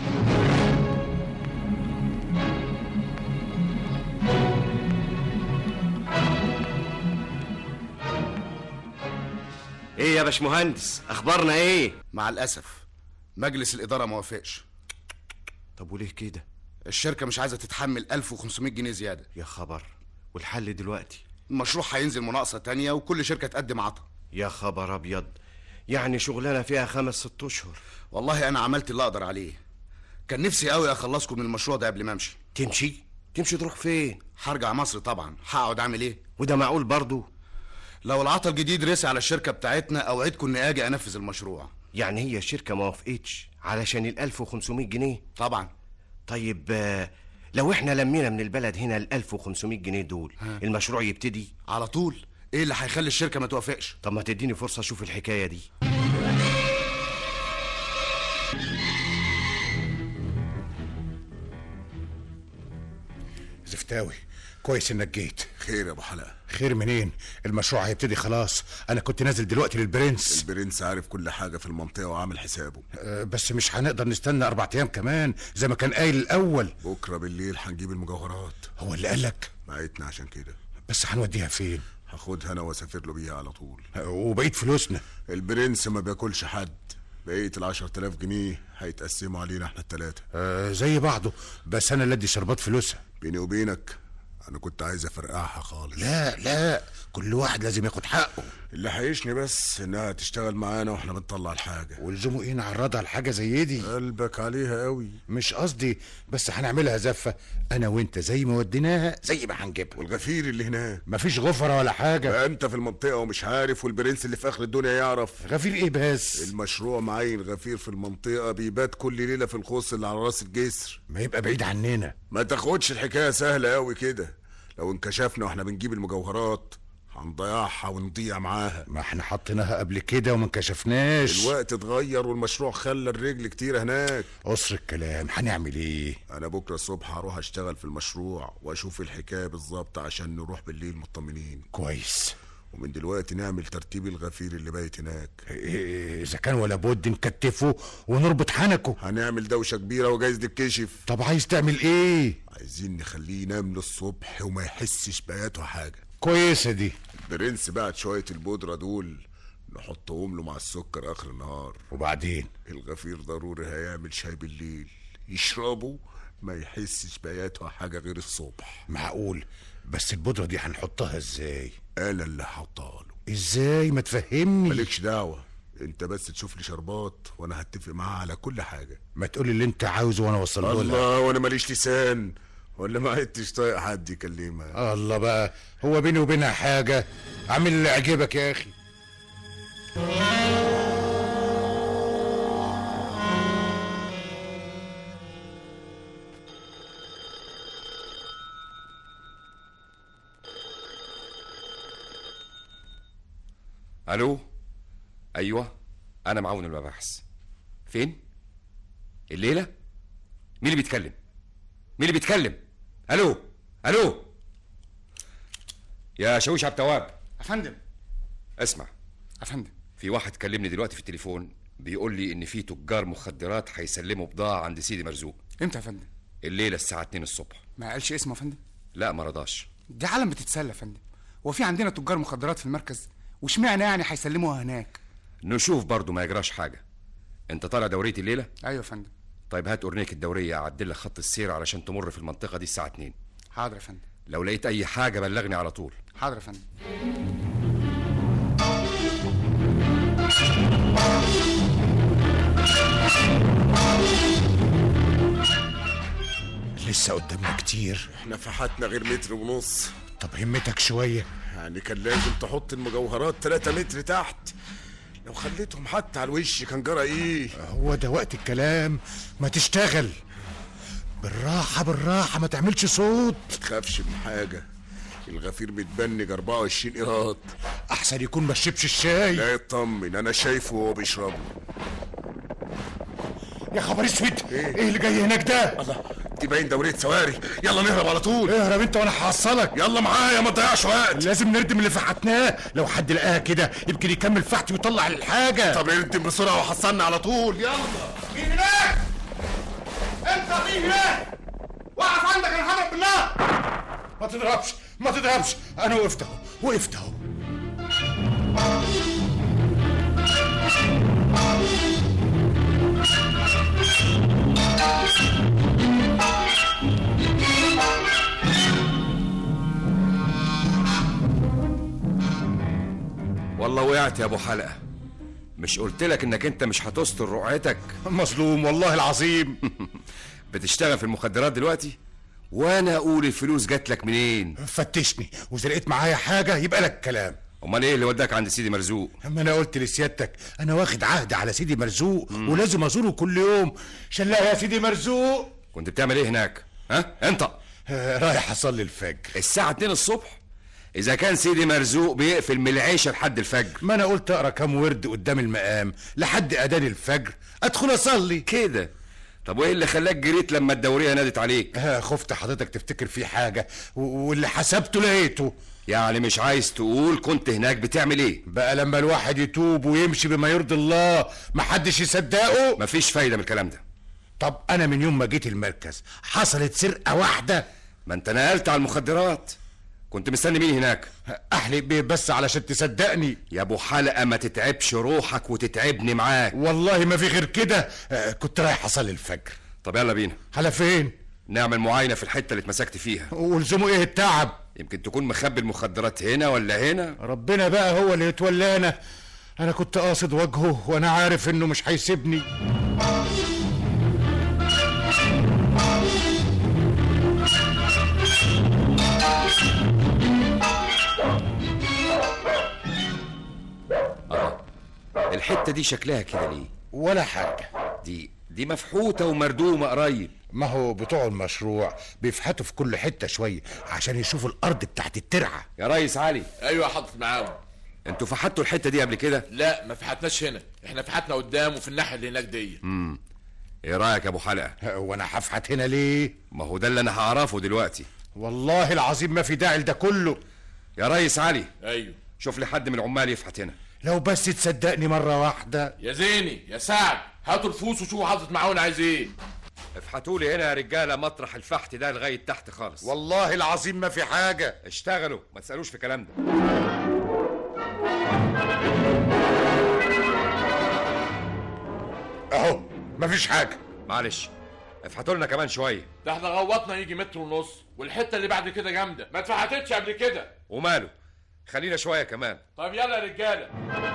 ايه يا باشمهندس اخبارنا ايه مع الاسف مجلس الاداره ما وافقش طب وليه كده الشركه مش عايزه تتحمل 1500 جنيه زياده يا خبر والحل دلوقتي المشروع هينزل مناقصه تانية وكل شركه تقدم عطا يا خبر ابيض يعني شغلانه فيها خمس ست اشهر والله انا عملت اللي اقدر عليه كان نفسي قوي اخلصكم من المشروع ده قبل ما امشي تمشي تمشي تروح فين هرجع مصر طبعا هقعد اعمل ايه وده معقول برضو لو العطا الجديد رسي على الشركه بتاعتنا اوعدكم اني اجي انفذ المشروع يعني هي الشركه ما وافقتش علشان ال 1500 جنيه طبعا طيب آه، لو احنا لمينا من البلد هنا ال 1500 جنيه دول ها. المشروع يبتدي على طول ايه اللي هيخلي الشركه ما توافقش طب ما تديني فرصه اشوف الحكايه دي زفتاوي كويس انك جيت خير يا ابو حلقه خير منين المشروع هيبتدي خلاص انا كنت نازل دلوقتي للبرنس البرنس عارف كل حاجه في المنطقه وعامل حسابه أه بس مش هنقدر نستنى اربع ايام كمان زي ما كان قايل الاول بكره بالليل هنجيب المجوهرات هو اللي قالك بعتنا عشان كده بس هنوديها فين هاخدها انا واسافر له بيها على طول أه وبقيت فلوسنا البرنس ما بياكلش حد بقية العشر تلاف جنيه هيتقسموا علينا احنا التلاتة أه زي بعضه بس انا اللي ادي شربات فلوسها بيني وبينك انا كنت عايز افرقعها خالص لا لا كل واحد لازم ياخد حقه اللي حيشني بس انها تشتغل معانا واحنا بنطلع الحاجه ولزومه ايه نعرضها لحاجه زي دي قلبك عليها قوي مش قصدي بس هنعملها زفه انا وانت زي ما وديناها زي ما هنجيبها والغفير اللي هناك مفيش غفره ولا حاجه بقى انت في المنطقه ومش عارف والبرنس اللي في اخر الدنيا يعرف غفير ايه بس المشروع معين غفير في المنطقه بيبات كل ليله في الخوص اللي على راس الجسر ما يبقى بعيد عننا ما تاخدش الحكايه سهله قوي كده لو انكشفنا واحنا بنجيب المجوهرات هنضيعها ونضيع معاها ما احنا حطيناها قبل كده وما انكشفناش الوقت اتغير والمشروع خلى الرجل كتير هناك قصر الكلام هنعمل ايه انا بكره الصبح هروح اشتغل في المشروع واشوف الحكايه بالظبط عشان نروح بالليل مطمنين كويس ومن دلوقتي نعمل ترتيب الغفير اللي بايت هناك إيه اذا كان ولا بد نكتفه ونربط حنكه هنعمل دوشه كبيره وجايز نتكشف طب عايز تعمل ايه عايزين نخليه ينام للصبح وما يحسش بياته حاجه كويسه دي البرنس بعت شويه البودره دول نحطهم له مع السكر اخر النهار وبعدين الغفير ضروري هيعمل شاي بالليل يشربه ما يحسش بياته حاجه غير الصبح معقول بس البودره دي هنحطها ازاي انا اللي هحطها له ازاي ما تفهمني مالكش دعوه انت بس تشوف لي شربات وانا هتفق معاه على كل حاجه ما تقول اللي انت عاوزه وانا اوصله لها الله وانا ماليش لسان ولا ما عدتش طايق حد يكلمها الله بقى هو بيني وبينها حاجه اعمل اللي يعجبك يا اخي الو ايوه انا معاون المباحث فين الليله مين اللي بيتكلم مين اللي بيتكلم الو الو يا شويش عبد التواب افندم اسمع افندم في واحد كلمني دلوقتي في التليفون بيقول لي ان في تجار مخدرات هيسلموا بضاعه عند سيدي مرزوق امتى يا فندم الليله الساعه 2 الصبح ما قالش اسمه يا فندم لا ما رضاش دي عالم بتتسلى يا فندم هو في عندنا تجار مخدرات في المركز واشمعنى يعني هيسلموها هناك نشوف برضو ما يجراش حاجه انت طالع دوريه الليله ايوه يا فندم طيب هات اورنيك الدوريه اعدل لك خط السير علشان تمر في المنطقه دي الساعه 2 حاضر يا فندم لو لقيت اي حاجه بلغني على طول حاضر يا فندم لسه قدامنا كتير احنا فحتنا غير متر ونص طب همتك شويه يعني كان لازم تحط المجوهرات 3 متر تحت لو خليتهم حتى على الوش كان جرى ايه هو ده وقت الكلام ما تشتغل بالراحة بالراحة ما تعملش صوت ما تخافش من حاجة الغفير متبنج 24 قيراط أحسن يكون ما شربش الشاي لا يطمن أنا شايفه وهو بيشربه يا خبر اسود ايه, إيه اللي جاي هناك ده الله دي باين دورية سواري يلا نهرب على طول اهرب انت وانا هحصلك يلا معايا ما تضيعش وقت لازم نردم اللي فحتناه لو حد لقاها كده يمكن يكمل فحت ويطلع الحاجة طب اردم بسرعة وحصلنا على طول يلا مين هناك انت مين هناك وقف عندك انا هضرب بالنار ما تضربش ما تضربش انا وقفت اهو وقفت اهو والله وقعت يا ابو حلقه مش قلت لك انك انت مش هتستر رقعتك مظلوم والله العظيم بتشتغل في المخدرات دلوقتي وانا اقول الفلوس جات لك منين فتشني واذا لقيت معايا حاجه يبقى لك كلام امال ايه اللي وداك عند سيدي مرزوق اما انا قلت لسيادتك انا واخد عهد على سيدي مرزوق مم. ولازم ازوره كل يوم شلاها يا سيدي مرزوق كنت بتعمل ايه هناك ها انت آه رايح اصلي الفجر الساعه 2 الصبح اذا كان سيدي مرزوق بيقفل من العيشه لحد الفجر ما انا قلت اقرا كام ورد قدام المقام لحد اذان الفجر ادخل اصلي كده طب وايه اللي خلاك جريت لما الدوريه نادت عليك آه خفت حضرتك تفتكر فيه حاجه و- واللي حسبته لقيته يعني مش عايز تقول كنت هناك بتعمل ايه بقى لما الواحد يتوب ويمشي بما يرضي الله محدش يصدقه مفيش فايده من الكلام ده طب انا من يوم ما جيت المركز حصلت سرقه واحده ما انت نقلت على المخدرات كنت مستني مين هناك احلق بيه بس علشان تصدقني يا ابو حلقه ما تتعبش روحك وتتعبني معاك والله ما في غير كده آه كنت رايح اصلي الفجر طب يلا بينا على فين نعمل معاينه في الحته اللي اتمسكت فيها ولزمه ايه التعب يمكن تكون مخبي المخدرات هنا ولا هنا ربنا بقى هو اللي يتولانا انا كنت قاصد وجهه وانا عارف انه مش هيسيبني الحته دي شكلها كده ليه ولا حاجه دي دي مفحوته ومردومه قريب ما هو بتوع المشروع بيفحتوا في كل حته شويه عشان يشوفوا الارض بتاعت الترعه يا ريس علي ايوه حاطط معاهم انتوا فحتوا الحته دي قبل كده لا ما فحتناش هنا احنا فحتنا قدام وفي الناحيه اللي هناك دي امم ايه رايك يا ابو حلقه وانا هفحت هنا ليه ما هو ده اللي انا هعرفه دلوقتي والله العظيم ما في داعي لده كله يا ريس علي ايوه شوف لي حد من العمال يفحت هنا لو بس تصدقني مره واحده يا زيني يا سعد هاتوا الفوس وشوفوا حاطط معاون عايز ايه افحتوا لي هنا يا رجاله مطرح الفحت ده لغايه تحت خالص والله العظيم ما في حاجه اشتغلوا ما تسالوش في الكلام ده اهو مفيش حاجه معلش افحتوا لنا كمان شويه ده احنا غوطنا يجي متر ونص والحته اللي بعد كده جامده ما اتفحتتش قبل كده وماله خلينا شويه كمان طب يلا يا رجاله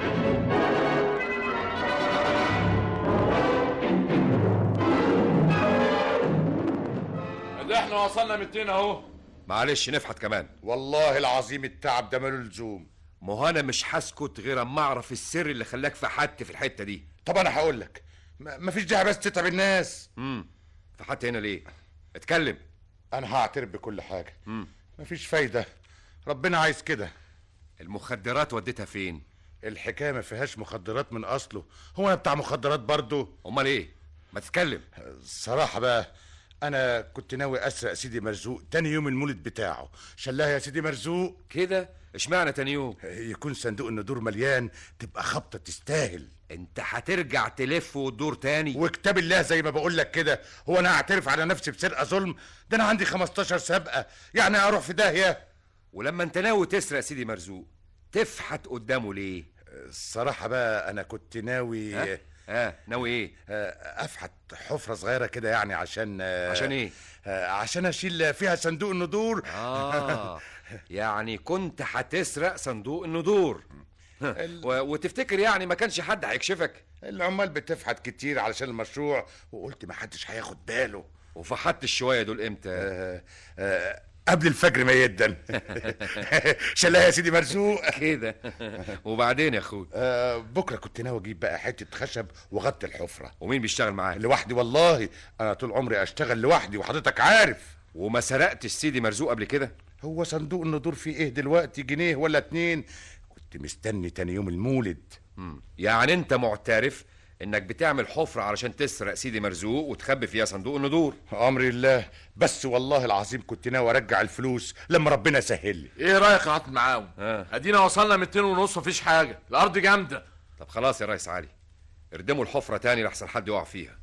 ده احنا وصلنا 200 اهو معلش نفحت كمان والله العظيم التعب ده ماله لزوم ما هو انا مش هسكت غير اما اعرف السر اللي خلاك فحت في الحته دي طب انا هقول لك ما فيش داعي بس تتعب الناس امم فحت هنا ليه اتكلم انا هعترف بكل حاجه امم مفيش فايده ربنا عايز كده المخدرات وديتها فين الحكايه ما فيهاش مخدرات من اصله هو انا بتاع مخدرات برضه امال ايه ما تتكلم الصراحه بقى انا كنت ناوي اسرق سيدي مرزوق تاني يوم المولد بتاعه شلاها يا سيدي مرزوق كده اشمعنى تاني يوم يكون صندوق الندور مليان تبقى خبطه تستاهل انت هترجع تلف وتدور تاني وكتاب الله زي ما بقول لك كده هو انا اعترف على نفسي بسرقه ظلم ده انا عندي 15 سابقه يعني اروح في داهيه ولما انت ناوي تسرق سيدي مرزوق تفحت قدامه ليه الصراحه بقى انا كنت ناوي ها؟ اه ناوي ايه آه، افحت حفره صغيره كده يعني عشان آه، عشان ايه آه، عشان اشيل فيها صندوق الندور اه يعني كنت هتسرق صندوق الندور و- وتفتكر يعني ما كانش حد هيكشفك العمال بتفحت كتير علشان المشروع وقلت ما حدش هياخد باله وفحت الشويه دول امتى آه آه قبل الفجر ما يدن شلاها يا سيدي مرزوق كده وبعدين يا اخوي آه بكره كنت ناوي اجيب بقى حته خشب واغطي الحفره ومين بيشتغل معاك لوحدي والله انا طول عمري اشتغل لوحدي وحضرتك عارف وما سرقتش سيدي مرزوق قبل كده هو صندوق الندور فيه ايه دلوقتي جنيه ولا اتنين كنت مستني تاني يوم المولد مم. يعني انت معترف انك بتعمل حفرة علشان تسرق سيدي مرزوق وتخبي فيها صندوق الندور امر الله بس والله العظيم كنت ناوي ارجع الفلوس لما ربنا سهل لي ايه رايك يا عاطل معاهم آه. ادينا وصلنا 200 ونص مفيش حاجه الارض جامده طب خلاص يا ريس علي اردموا الحفرة تاني لحسن حد يقع فيها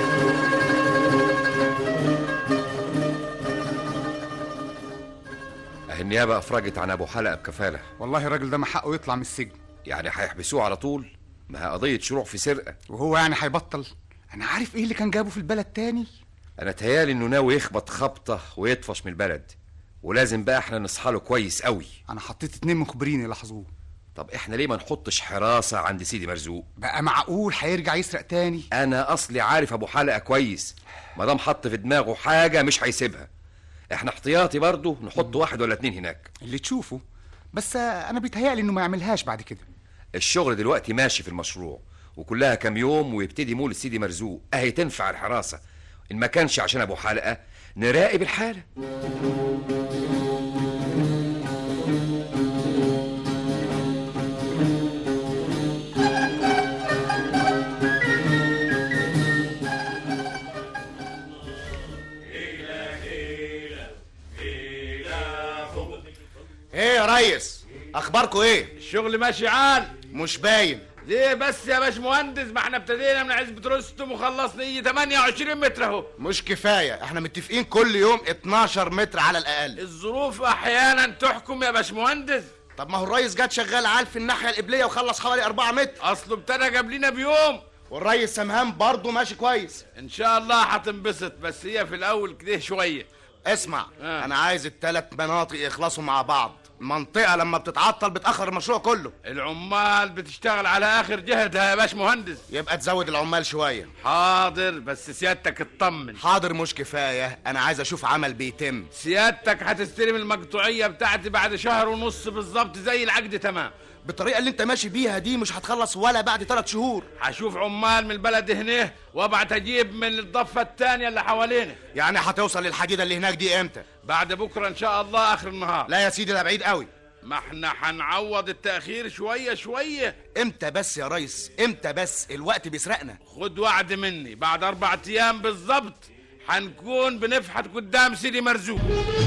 اهي النيابة افرجت عن ابو حلقة بكفالة والله الراجل ده ما حقه يطلع من السجن يعني هيحبسوه على طول ما هي قضية شروع في سرقة وهو يعني هيبطل انا عارف ايه اللي كان جابه في البلد تاني انا تهيالي انه ناوي يخبط خبطة ويطفش من البلد ولازم بقى احنا نصحى له كويس قوي انا حطيت اتنين مخبرين يلاحظوه طب احنا ليه ما نحطش حراسة عند سيدي مرزوق بقى معقول هيرجع يسرق تاني انا اصلي عارف ابو حلقة كويس ما دام حط في دماغه حاجة مش هيسيبها احنا احتياطي برضه نحط واحد ولا اتنين هناك اللي تشوفه بس آه، انا بيتهيألي انه ما يعملهاش بعد كده الشغل دلوقتي ماشي في المشروع وكلها كام يوم ويبتدي مول سيدي مرزوق اهي تنفع الحراسة ان ما كانش عشان ابو حلقة نراقب الحالة ريس اخباركم ايه الشغل ماشي عال مش باين ليه بس يا باشمهندس ما احنا ابتدينا من عزبة رستم وخلصنا يجي 28 متر اهو مش كفايه احنا متفقين كل يوم 12 متر على الاقل الظروف احيانا تحكم يا باشمهندس طب ما هو الريس جات شغال عال في الناحيه القبليه وخلص حوالي 4 متر اصله ابتدى قبلنا بيوم والريس سمهان برضه ماشي كويس ان شاء الله هتنبسط بس هي في الاول كده شويه اسمع آه. انا عايز الثلاث مناطق يخلصوا مع بعض المنطقه لما بتتعطل بتاخر المشروع كله العمال بتشتغل على اخر جهدها يا باشمهندس يبقى تزود العمال شويه حاضر بس سيادتك اطمن حاضر مش كفايه انا عايز اشوف عمل بيتم سيادتك هتستلم المقطوعيه بتاعتي بعد شهر ونص بالظبط زي العقد تمام بالطريقه اللي انت ماشي بيها دي مش هتخلص ولا بعد ثلاث شهور هشوف عمال من البلد هنا وابعت اجيب من الضفه الثانيه اللي حوالينا يعني هتوصل للحديده اللي هناك دي امتى بعد بكره ان شاء الله اخر النهار لا يا سيدي ده بعيد قوي ما احنا هنعوض التاخير شويه شويه امتى بس يا ريس امتى بس الوقت بيسرقنا خد وعد مني بعد اربع ايام بالظبط هنكون بنفحت قدام سيدي مرزوق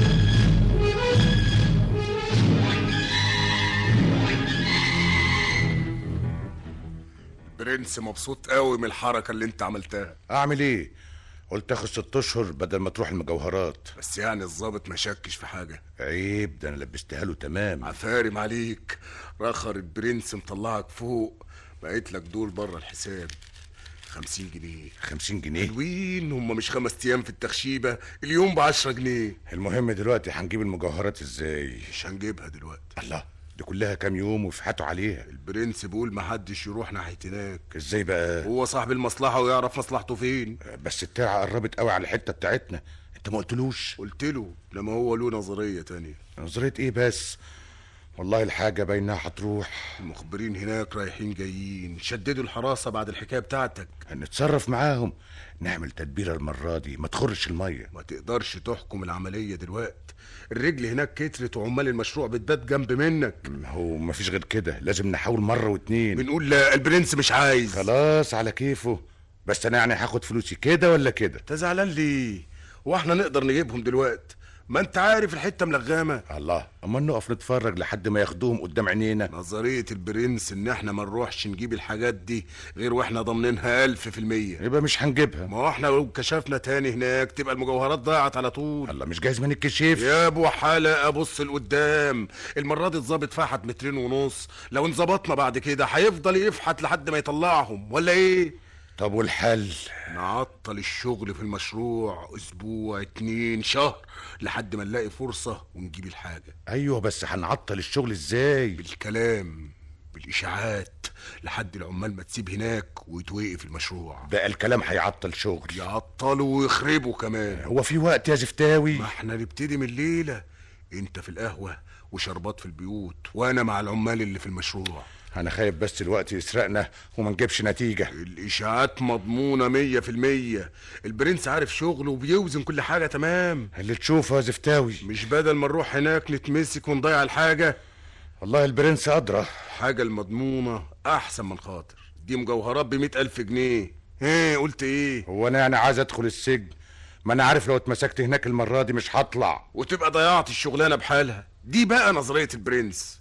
برنس مبسوط قوي من الحركه اللي انت عملتها اعمل ايه قلت اخد ست اشهر بدل ما تروح المجوهرات بس يعني الظابط ما شكش في حاجه عيب ده انا لبستها له تمام عفارم عليك رخر البرنس مطلعك فوق بقيت لك دول بره الحساب خمسين جنيه خمسين جنيه حلوين هم مش خمس ايام في التخشيبه اليوم بعشرة جنيه المهم دلوقتي هنجيب المجوهرات ازاي مش هنجيبها دلوقتي الله دي كلها كام يوم ويفحتوا عليها البرنس بيقول محدش يروح ناحيه هناك ازاي بقى هو صاحب المصلحه ويعرف مصلحته فين بس الترعه قربت قوي على الحته بتاعتنا انت ما قلتلوش قلت له لما هو له نظريه تانية نظريه ايه بس والله الحاجة باينها هتروح المخبرين هناك رايحين جايين شددوا الحراسة بعد الحكاية بتاعتك هنتصرف معاهم نعمل تدبيرة المرة دي ما تخرش المية ما تقدرش تحكم العملية دلوقت الرجل هناك كترت وعمال المشروع بتبات جنب منك هو ما فيش غير كده لازم نحاول مرة واتنين بنقول لا البرنس مش عايز خلاص على كيفه بس انا يعني هاخد فلوسي كده ولا كده انت زعلان ليه واحنا نقدر نجيبهم دلوقتي ما انت عارف الحته ملغامه الله اما نقف نتفرج لحد ما ياخدوهم قدام عينينا نظريه البرنس ان احنا ما نروحش نجيب الحاجات دي غير واحنا ضامنينها ألف في المية يبقى مش هنجيبها ما هو احنا لو كشفنا تاني هناك تبقى المجوهرات ضاعت على طول الله مش جايز من الكشيف يا ابو حلقه ابص لقدام المره دي الظابط فحت مترين ونص لو انظبطنا بعد كده هيفضل يفحت لحد ما يطلعهم ولا ايه طب والحل نعطل الشغل في المشروع اسبوع اتنين شهر لحد ما نلاقي فرصة ونجيب الحاجة ايوه بس هنعطل الشغل ازاي بالكلام بالاشاعات لحد العمال ما تسيب هناك ويتوقف المشروع بقى الكلام هيعطل شغل يعطلوا ويخربوا كمان هو في وقت يا زفتاوي ما احنا نبتدي من الليلة انت في القهوة وشربات في البيوت وانا مع العمال اللي في المشروع انا خايف بس الوقت يسرقنا وما نجيبش نتيجة الاشاعات مضمونة مية في المية البرنس عارف شغله وبيوزن كل حاجة تمام اللي تشوفه يا زفتاوي مش بدل ما نروح هناك نتمسك ونضيع الحاجة والله البرنس أدرى حاجة المضمونة أحسن من خاطر دي مجوهرات بمئة ألف جنيه ايه قلت ايه هو انا يعني عايز ادخل السجن ما انا عارف لو اتمسكت هناك المرة دي مش هطلع وتبقى ضيعت الشغلانة بحالها دي بقى نظرية البرنس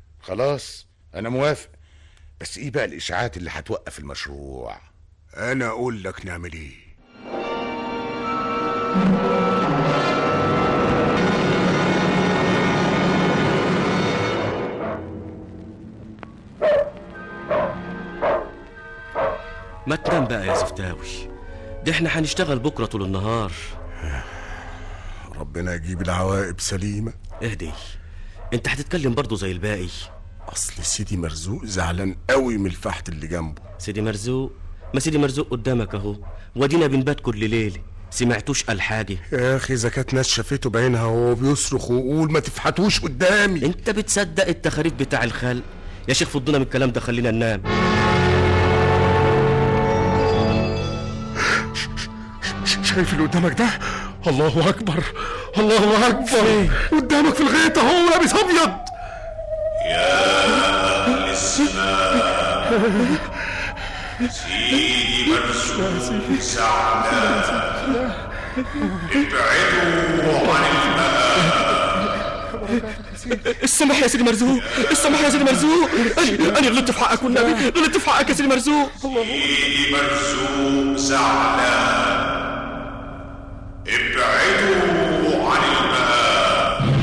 خلاص انا موافق بس ايه بقى الاشاعات اللي هتوقف المشروع انا اقول لك نعمل ايه ما تنام بقى يا زفتاوي ده احنا هنشتغل بكره طول النهار ربنا يجيب العواقب سليمة اهدي انت هتتكلم برضه زي الباقي اصل سيدي مرزوق زعلان قوي من الفحت اللي جنبه سيدي مرزوق ما سيدي مرزوق قدامك اهو ودينا بنبات كل ليله سمعتوش قال حاجه يا اخي اذا كانت ناس شافته بعينها وهو بيصرخ ويقول ما تفحتوش قدامي انت بتصدق التخاريف بتاع الخلق يا شيخ فضنا من الكلام ده خلينا ننام شايف اللي قدامك ده الله اكبر الله اكبر قدامك في الغيط اهو لابس ابيض يا الاسماء سيدي مرزوق زعلان ابعدوا عن الماء السمح يا سيدي مرزوق السمح يا سيدي مرزوق انا انا غلطت في حقك والنبي غلطت في حقك يا سيدي مرزوق سيدي مرزوق زعلان ابعدوا عن الباب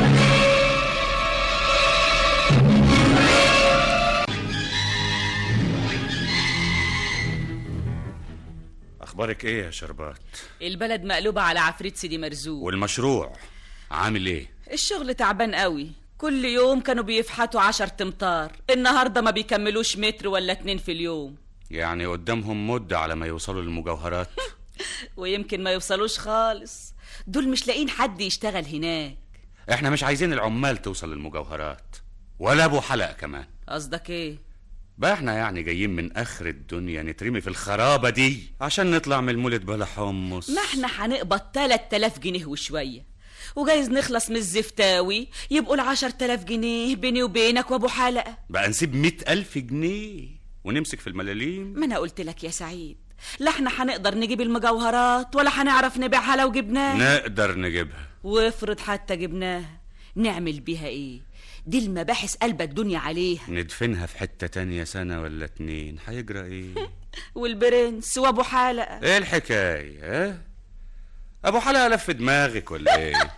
اخبارك ايه يا شربات البلد مقلوبة على عفريت سيدي مرزوق والمشروع عامل ايه الشغل تعبان قوي كل يوم كانوا بيفحتوا عشر تمطار النهاردة ما بيكملوش متر ولا اتنين في اليوم يعني قدامهم مدة على ما يوصلوا للمجوهرات ويمكن ما يوصلوش خالص دول مش لاقيين حد يشتغل هناك احنا مش عايزين العمال توصل للمجوهرات ولا ابو حلق كمان قصدك ايه بقى احنا يعني جايين من اخر الدنيا نترمي في الخرابة دي عشان نطلع من المولد بلا حمص ما احنا هنقبض 3000 جنيه وشوية وجايز نخلص من الزفتاوي يبقوا العشر تلاف جنيه بيني وبينك وابو حلقة بقى نسيب مئة ألف جنيه ونمسك في الملاليم ما انا قلت لك يا سعيد لا احنا هنقدر نجيب المجوهرات ولا هنعرف نبيعها لو جبناها نقدر نجيبها وافرض حتى جبناها نعمل بيها ايه دي المباحث قلبة الدنيا عليها ندفنها في حتة تانية سنة ولا اتنين هيجرى ايه والبرنس وابو حلقة ايه الحكاية اه ابو حلقة لف دماغك ولا ايه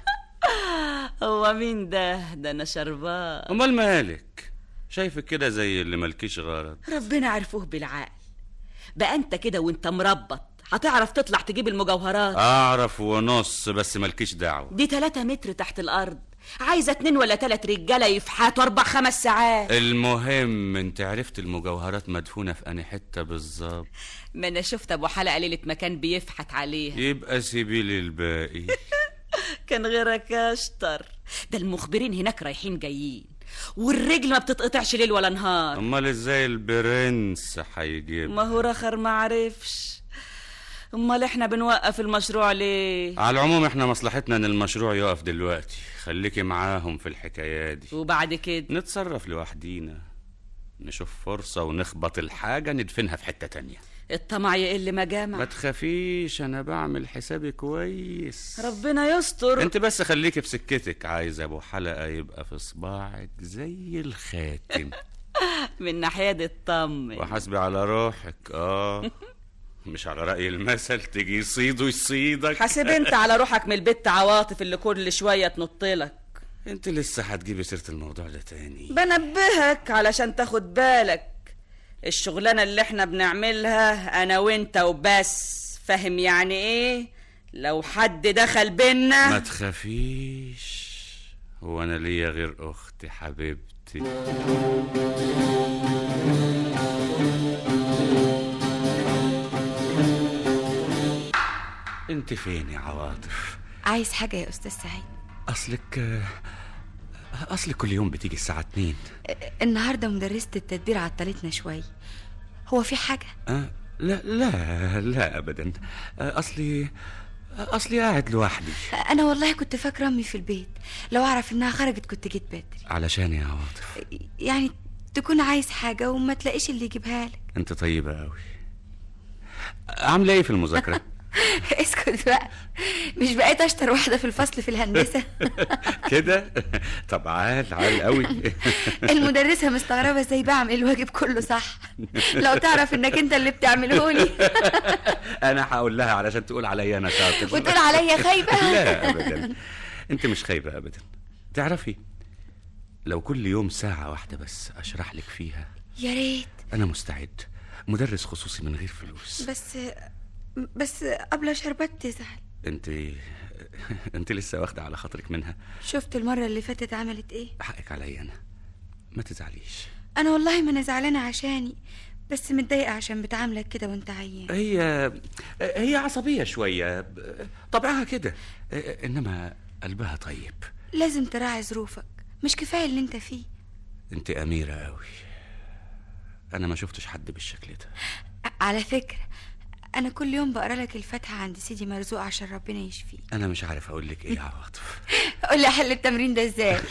هو مين ده ده انا شربان امال مالك شايفك كده زي اللي ملكيش غرض ربنا عرفوه بالعقل بقى انت كده وانت مربط هتعرف تطلع تجيب المجوهرات اعرف ونص بس ملكيش دعوة دي 3 متر تحت الارض عايزه اتنين ولا تلات رجاله يفحتوا اربع خمس ساعات المهم انت عرفت المجوهرات مدفونة في انهي حتة بالظبط ما انا شفت ابو حلقه ليله ما كان بيفحت عليها يبقى سيبي لي الباقي كان غيرك اشطر ده المخبرين هناك رايحين جايين والرجل ما بتتقطعش ليل ولا نهار امال ازاي البرنس هيجيب ما هو رخر ما عرفش امال احنا بنوقف المشروع ليه على العموم احنا مصلحتنا ان المشروع يقف دلوقتي خليكي معاهم في الحكايات دي وبعد كده نتصرف لوحدينا نشوف فرصة ونخبط الحاجة ندفنها في حتة تانية الطمع يقل ما جامع ما تخافيش انا بعمل حسابي كويس ربنا يستر انت بس خليكي في سكتك عايز ابو حلقة يبقى في صباعك زي الخاتم من ناحيه دي اطمن وحاسبي على روحك اه مش على رأي المثل تيجي يصيد ويصيدك حاسب انت على روحك من البت عواطف اللي كل شويه تنطلك انت لسه هتجيبي سيرة الموضوع ده تاني بنبهك علشان تاخد بالك الشغلانه اللي احنا بنعملها انا وانت وبس فاهم يعني ايه لو حد دخل بينا ما تخافيش هو انا ليا غير اختي حبيبتي انت فين يا عواطف عايز حاجة يا أستاذ سعيد اصلك اصلك كل يوم بتيجي الساعة اتنين النهاردة مدرسة التدبير عطلتنا شوية هو في حاجة؟ أه لا لا لا ابدا أه، اصلي اصلي قاعد لوحدي أنا والله كنت فاكرة أمي في البيت لو أعرف إنها خرجت كنت جيت بدري علشان يا عواطف يعني تكون عايز حاجة وما تلاقيش اللي يجيبها لك انت طيبة قوي عاملة ايه في المذاكرة اسكت بقى مش بقيت أشطر واحدة في الفصل في الهندسة كده طب عال عال قوي المدرسة مستغربة ازاي بعمل الواجب كله صح لو تعرف انك انت اللي بتعمله لي انا هقول لها علشان تقول عليا انا شاطر وتقول عليا خايبة لا ابدا انت مش خايبة ابدا تعرفي لو كل يوم ساعة واحدة بس اشرح لك فيها يا ريت انا مستعد مدرس خصوصي من غير فلوس بس بس قبل شربت تزعل انت انت لسه واخدة على خاطرك منها شفت المرة اللي فاتت عملت ايه حقك عليا انا ما تزعليش انا والله ما انا زعلانة عشاني بس متضايقة عشان بتعاملك كده وانت عيان هي هي عصبية شوية طبعها كده انما قلبها طيب لازم تراعي ظروفك مش كفاية اللي انت فيه انت اميرة قوي انا ما شفتش حد بالشكل ده على فكرة انا كل يوم بقرا لك الفاتحة عند سيدي مرزوق عشان ربنا يشفيه انا مش عارف اقول لك ايه يا عواطف قول لي احل التمرين ده ازاي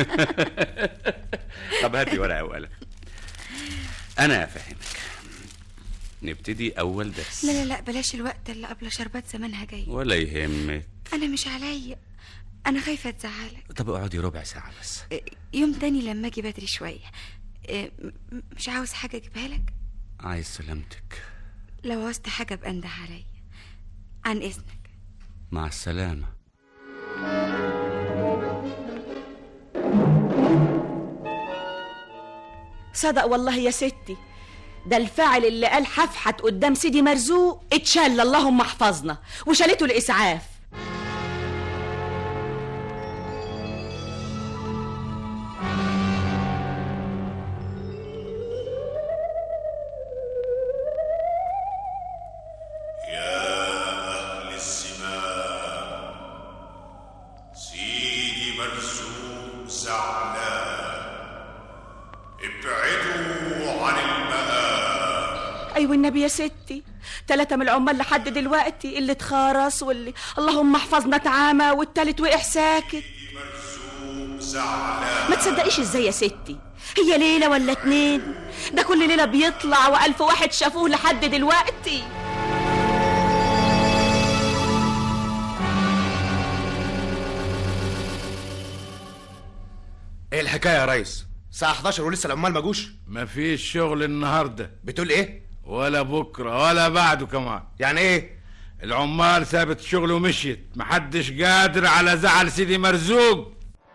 طب هاتي ورقة وقلم انا افهمك نبتدي اول درس لا لا لا بلاش الوقت اللي قبل شربات زمانها جاي ولا يهمك انا مش عليا انا خايفه اتزعلك طب اقعدي ربع ساعة بس يوم تاني لما اجي بدري شويه إيه، م- مش عاوز حاجه اجيبها لك عايز سلامتك لو عوزت حاجه بانده عليا عن اذنك مع السلامة صدق والله يا ستي ده الفاعل اللي قال حفحت قدام سيدي مرزوق اتشل اللهم احفظنا وشالته الاسعاف أهل الزمان سيدي مرزوق زعلان ابعدوا عن المآب ايوه النبي يا ستي تلاتة من العمال لحد دلوقتي اللي اتخرس واللي اللهم احفظنا اتعامى والتالت وقع ساكت زعلان ما تصدقيش ازاي يا ستي هي ليلة ولا اتنين ده كل ليلة بيطلع وألف واحد شافوه لحد دلوقتي ايه الحكايه يا ريس الساعه 11 ولسه العمال ما جوش مفيش شغل النهارده بتقول ايه ولا بكره ولا بعده كمان يعني ايه العمال سابت الشغل ومشيت محدش قادر على زعل سيدي مرزوق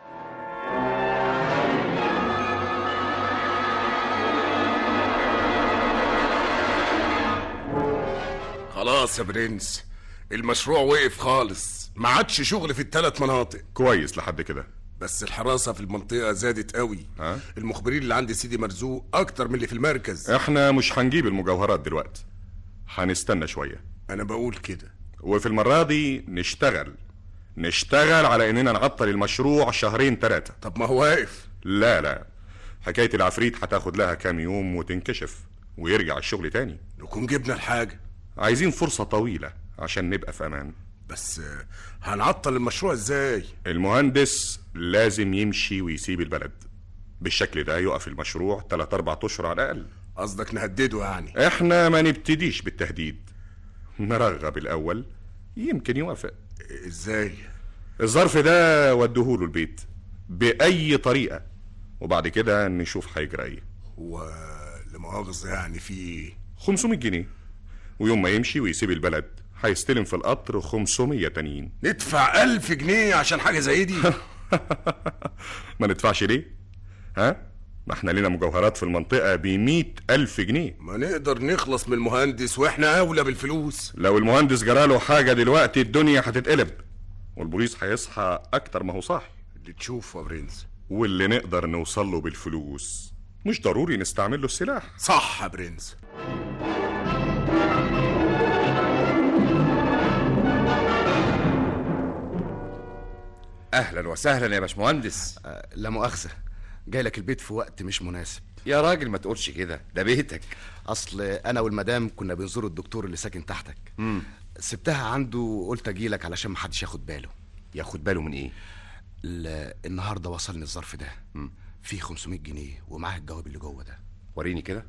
خلاص يا برنس المشروع وقف خالص ما عادش شغل في الثلاث مناطق كويس لحد كده بس الحراسة في المنطقة زادت قوي ها؟ المخبرين اللي عند سيدي مرزوق أكتر من اللي في المركز احنا مش هنجيب المجوهرات دلوقتي هنستنى شوية أنا بقول كده وفي المرة دي نشتغل نشتغل على اننا نعطل المشروع شهرين ثلاثة طب ما هو واقف لا لا حكاية العفريت هتاخد لها كام يوم وتنكشف ويرجع الشغل تاني نكون جبنا الحاجة عايزين فرصة طويلة عشان نبقى في امان بس آه، هنعطل المشروع ازاي المهندس لازم يمشي ويسيب البلد بالشكل ده يقف المشروع 3 4 اشهر على الاقل قصدك نهدده يعني احنا ما نبتديش بالتهديد نرغب الاول يمكن يوافق ازاي الظرف ده وديهوله البيت باي طريقه وبعد كده نشوف هيجرى ايه هو لمؤاخذة يعني في 500 جنيه ويوم ما يمشي ويسيب البلد هيستلم في القطر 500 تانيين ندفع ألف جنيه عشان حاجة زي دي ما ندفعش ليه ها ما احنا لينا مجوهرات في المنطقة ب ألف جنيه ما نقدر نخلص من المهندس واحنا أولى بالفلوس لو المهندس جراله حاجة دلوقتي الدنيا هتتقلب والبوليس هيصحى أكتر ما هو صاحي اللي تشوفه يا برنس واللي نقدر نوصل له بالفلوس مش ضروري نستعمل له السلاح صح يا برنس اهلا وسهلا يا باشمهندس لا مؤاخذه جاي لك البيت في وقت مش مناسب يا راجل ما تقولش كده ده بيتك اصل انا والمدام كنا بنزور الدكتور اللي ساكن تحتك مم. سبتها عنده وقلت اجي لك علشان محدش ياخد باله ياخد باله من ايه ال- النهارده وصلني الظرف ده فيه 500 جنيه ومعاه الجواب اللي جوه ده وريني كده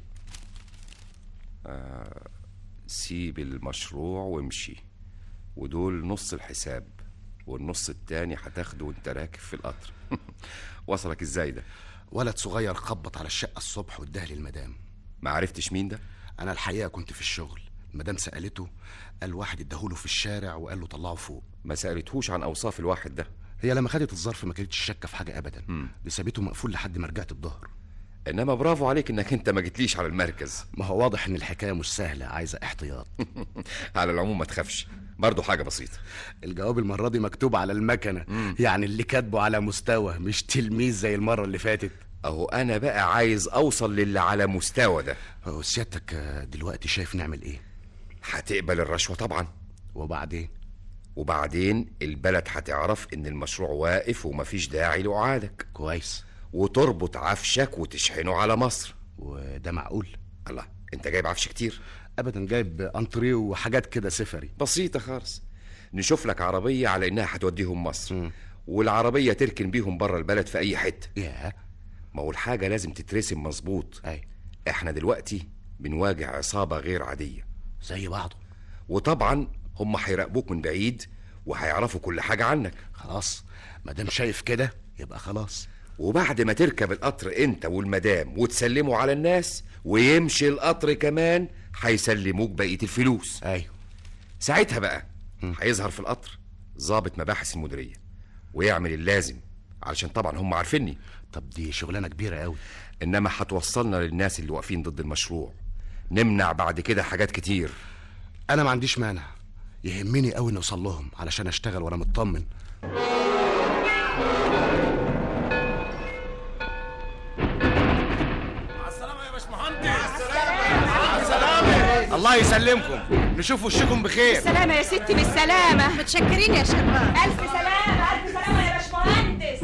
آه سيب المشروع وامشي ودول نص الحساب والنص التاني هتاخده وانت راكب في القطر وصلك ازاي ده ولد صغير خبط على الشقه الصبح واداها للمدام ما عرفتش مين ده انا الحقيقه كنت في الشغل المدام سالته قال واحد اداهوله في الشارع وقال له طلعه فوق ما سالتهوش عن اوصاف الواحد ده هي لما خدت الظرف ما كانتش شاكه في حاجه ابدا دي سابته مقفول لحد ما رجعت الظهر انما برافو عليك انك انت ما جيتليش على المركز ما هو واضح ان الحكايه مش سهله عايزه احتياط على العموم ما تخافش برضه حاجه بسيطه الجواب المره دي مكتوب على المكنه يعني اللي كاتبه على مستوى مش تلميذ زي المره اللي فاتت اهو انا بقى عايز اوصل للي على مستوى ده هو سيادتك آه، دلوقتي شايف نعمل ايه هتقبل الرشوه طبعا وبعدين وبعدين البلد هتعرف ان المشروع واقف ومفيش داعي لإعادك كويس وتربط عفشك وتشحنه على مصر وده معقول الله انت جايب عفش كتير ابدا جايب انتريه وحاجات كده سفري بسيطه خالص نشوف لك عربيه على انها هتوديهم مصر والعربيه تركن بيهم بره البلد في اي حته ياه ما هو الحاجه لازم تترسم مظبوط اي احنا دلوقتي بنواجه عصابه غير عاديه زي بعضه وطبعا هم هيراقبوك من بعيد وهيعرفوا كل حاجة عنك خلاص مادام شايف كده يبقى خلاص وبعد ما تركب القطر انت والمدام وتسلموا على الناس ويمشي القطر كمان هيسلموك بقية الفلوس ايوه ساعتها بقى هيظهر في القطر ضابط مباحث المديرية ويعمل اللازم علشان طبعا هم عارفيني طب دي شغلانة كبيرة قوي انما هتوصلنا للناس اللي واقفين ضد المشروع نمنع بعد كده حاجات كتير انا ما عنديش مانع يهمني قوي نوصل لهم علشان اشتغل وانا مطمن الله يسلمكم نشوف وشكم بخير بالسلامة يا ستي بالسلامة متشكرين يا شربات ألف سلامة ألف سلامة يا باشمهندس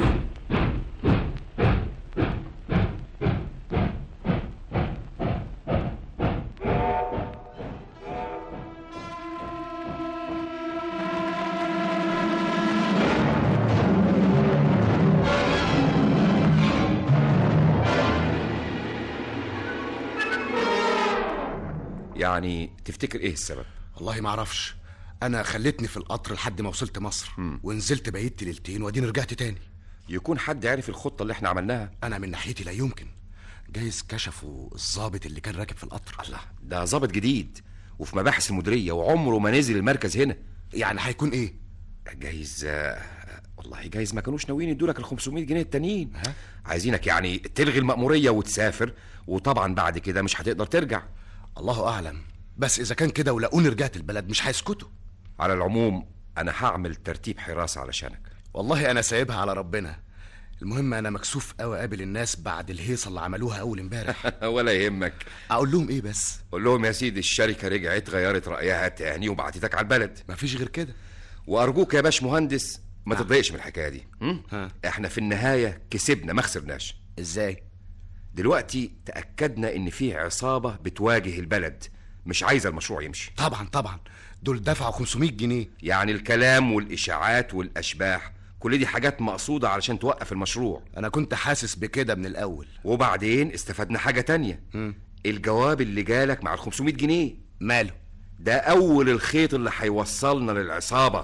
يعني تفتكر ايه السبب والله ما اعرفش انا خلتني في القطر لحد ما وصلت مصر ونزلت بقيت ليلتين واديني رجعت تاني يكون حد عارف الخطة اللي احنا عملناها انا من ناحيتي لا يمكن جايز كشفوا الضابط اللي كان راكب في القطر الله ده ضابط جديد وفي مباحث المديرية وعمره ما نزل المركز هنا يعني هيكون ايه جايز آه، والله جايز ما كانوش ناويين يدولك ال 500 جنيه التانيين عايزينك يعني تلغي المأمورية وتسافر وطبعا بعد كده مش هتقدر ترجع الله اعلم بس اذا كان كده ولقوني رجعت البلد مش هيسكتوا على العموم انا هعمل ترتيب حراسة علشانك والله انا سايبها على ربنا المهم انا مكسوف قوي اقابل الناس بعد الهيصه اللي عملوها اول امبارح ولا يهمك اقول لهم ايه بس قول لهم يا سيدي الشركة رجعت غيرت رأيها تاني وبعتتك على البلد مفيش غير كده وارجوك يا باش مهندس ما تتضايقش من الحكايه دي م? احنا في النهايه كسبنا ما خسرناش ازاي دلوقتي تاكدنا ان في عصابه بتواجه البلد مش عايزه المشروع يمشي طبعا طبعا دول دفعوا 500 جنيه يعني الكلام والاشاعات والاشباح كل دي حاجات مقصوده علشان توقف المشروع انا كنت حاسس بكده من الاول وبعدين استفدنا حاجه تانية الجواب اللي جالك مع ال 500 جنيه ماله ده اول الخيط اللي هيوصلنا للعصابه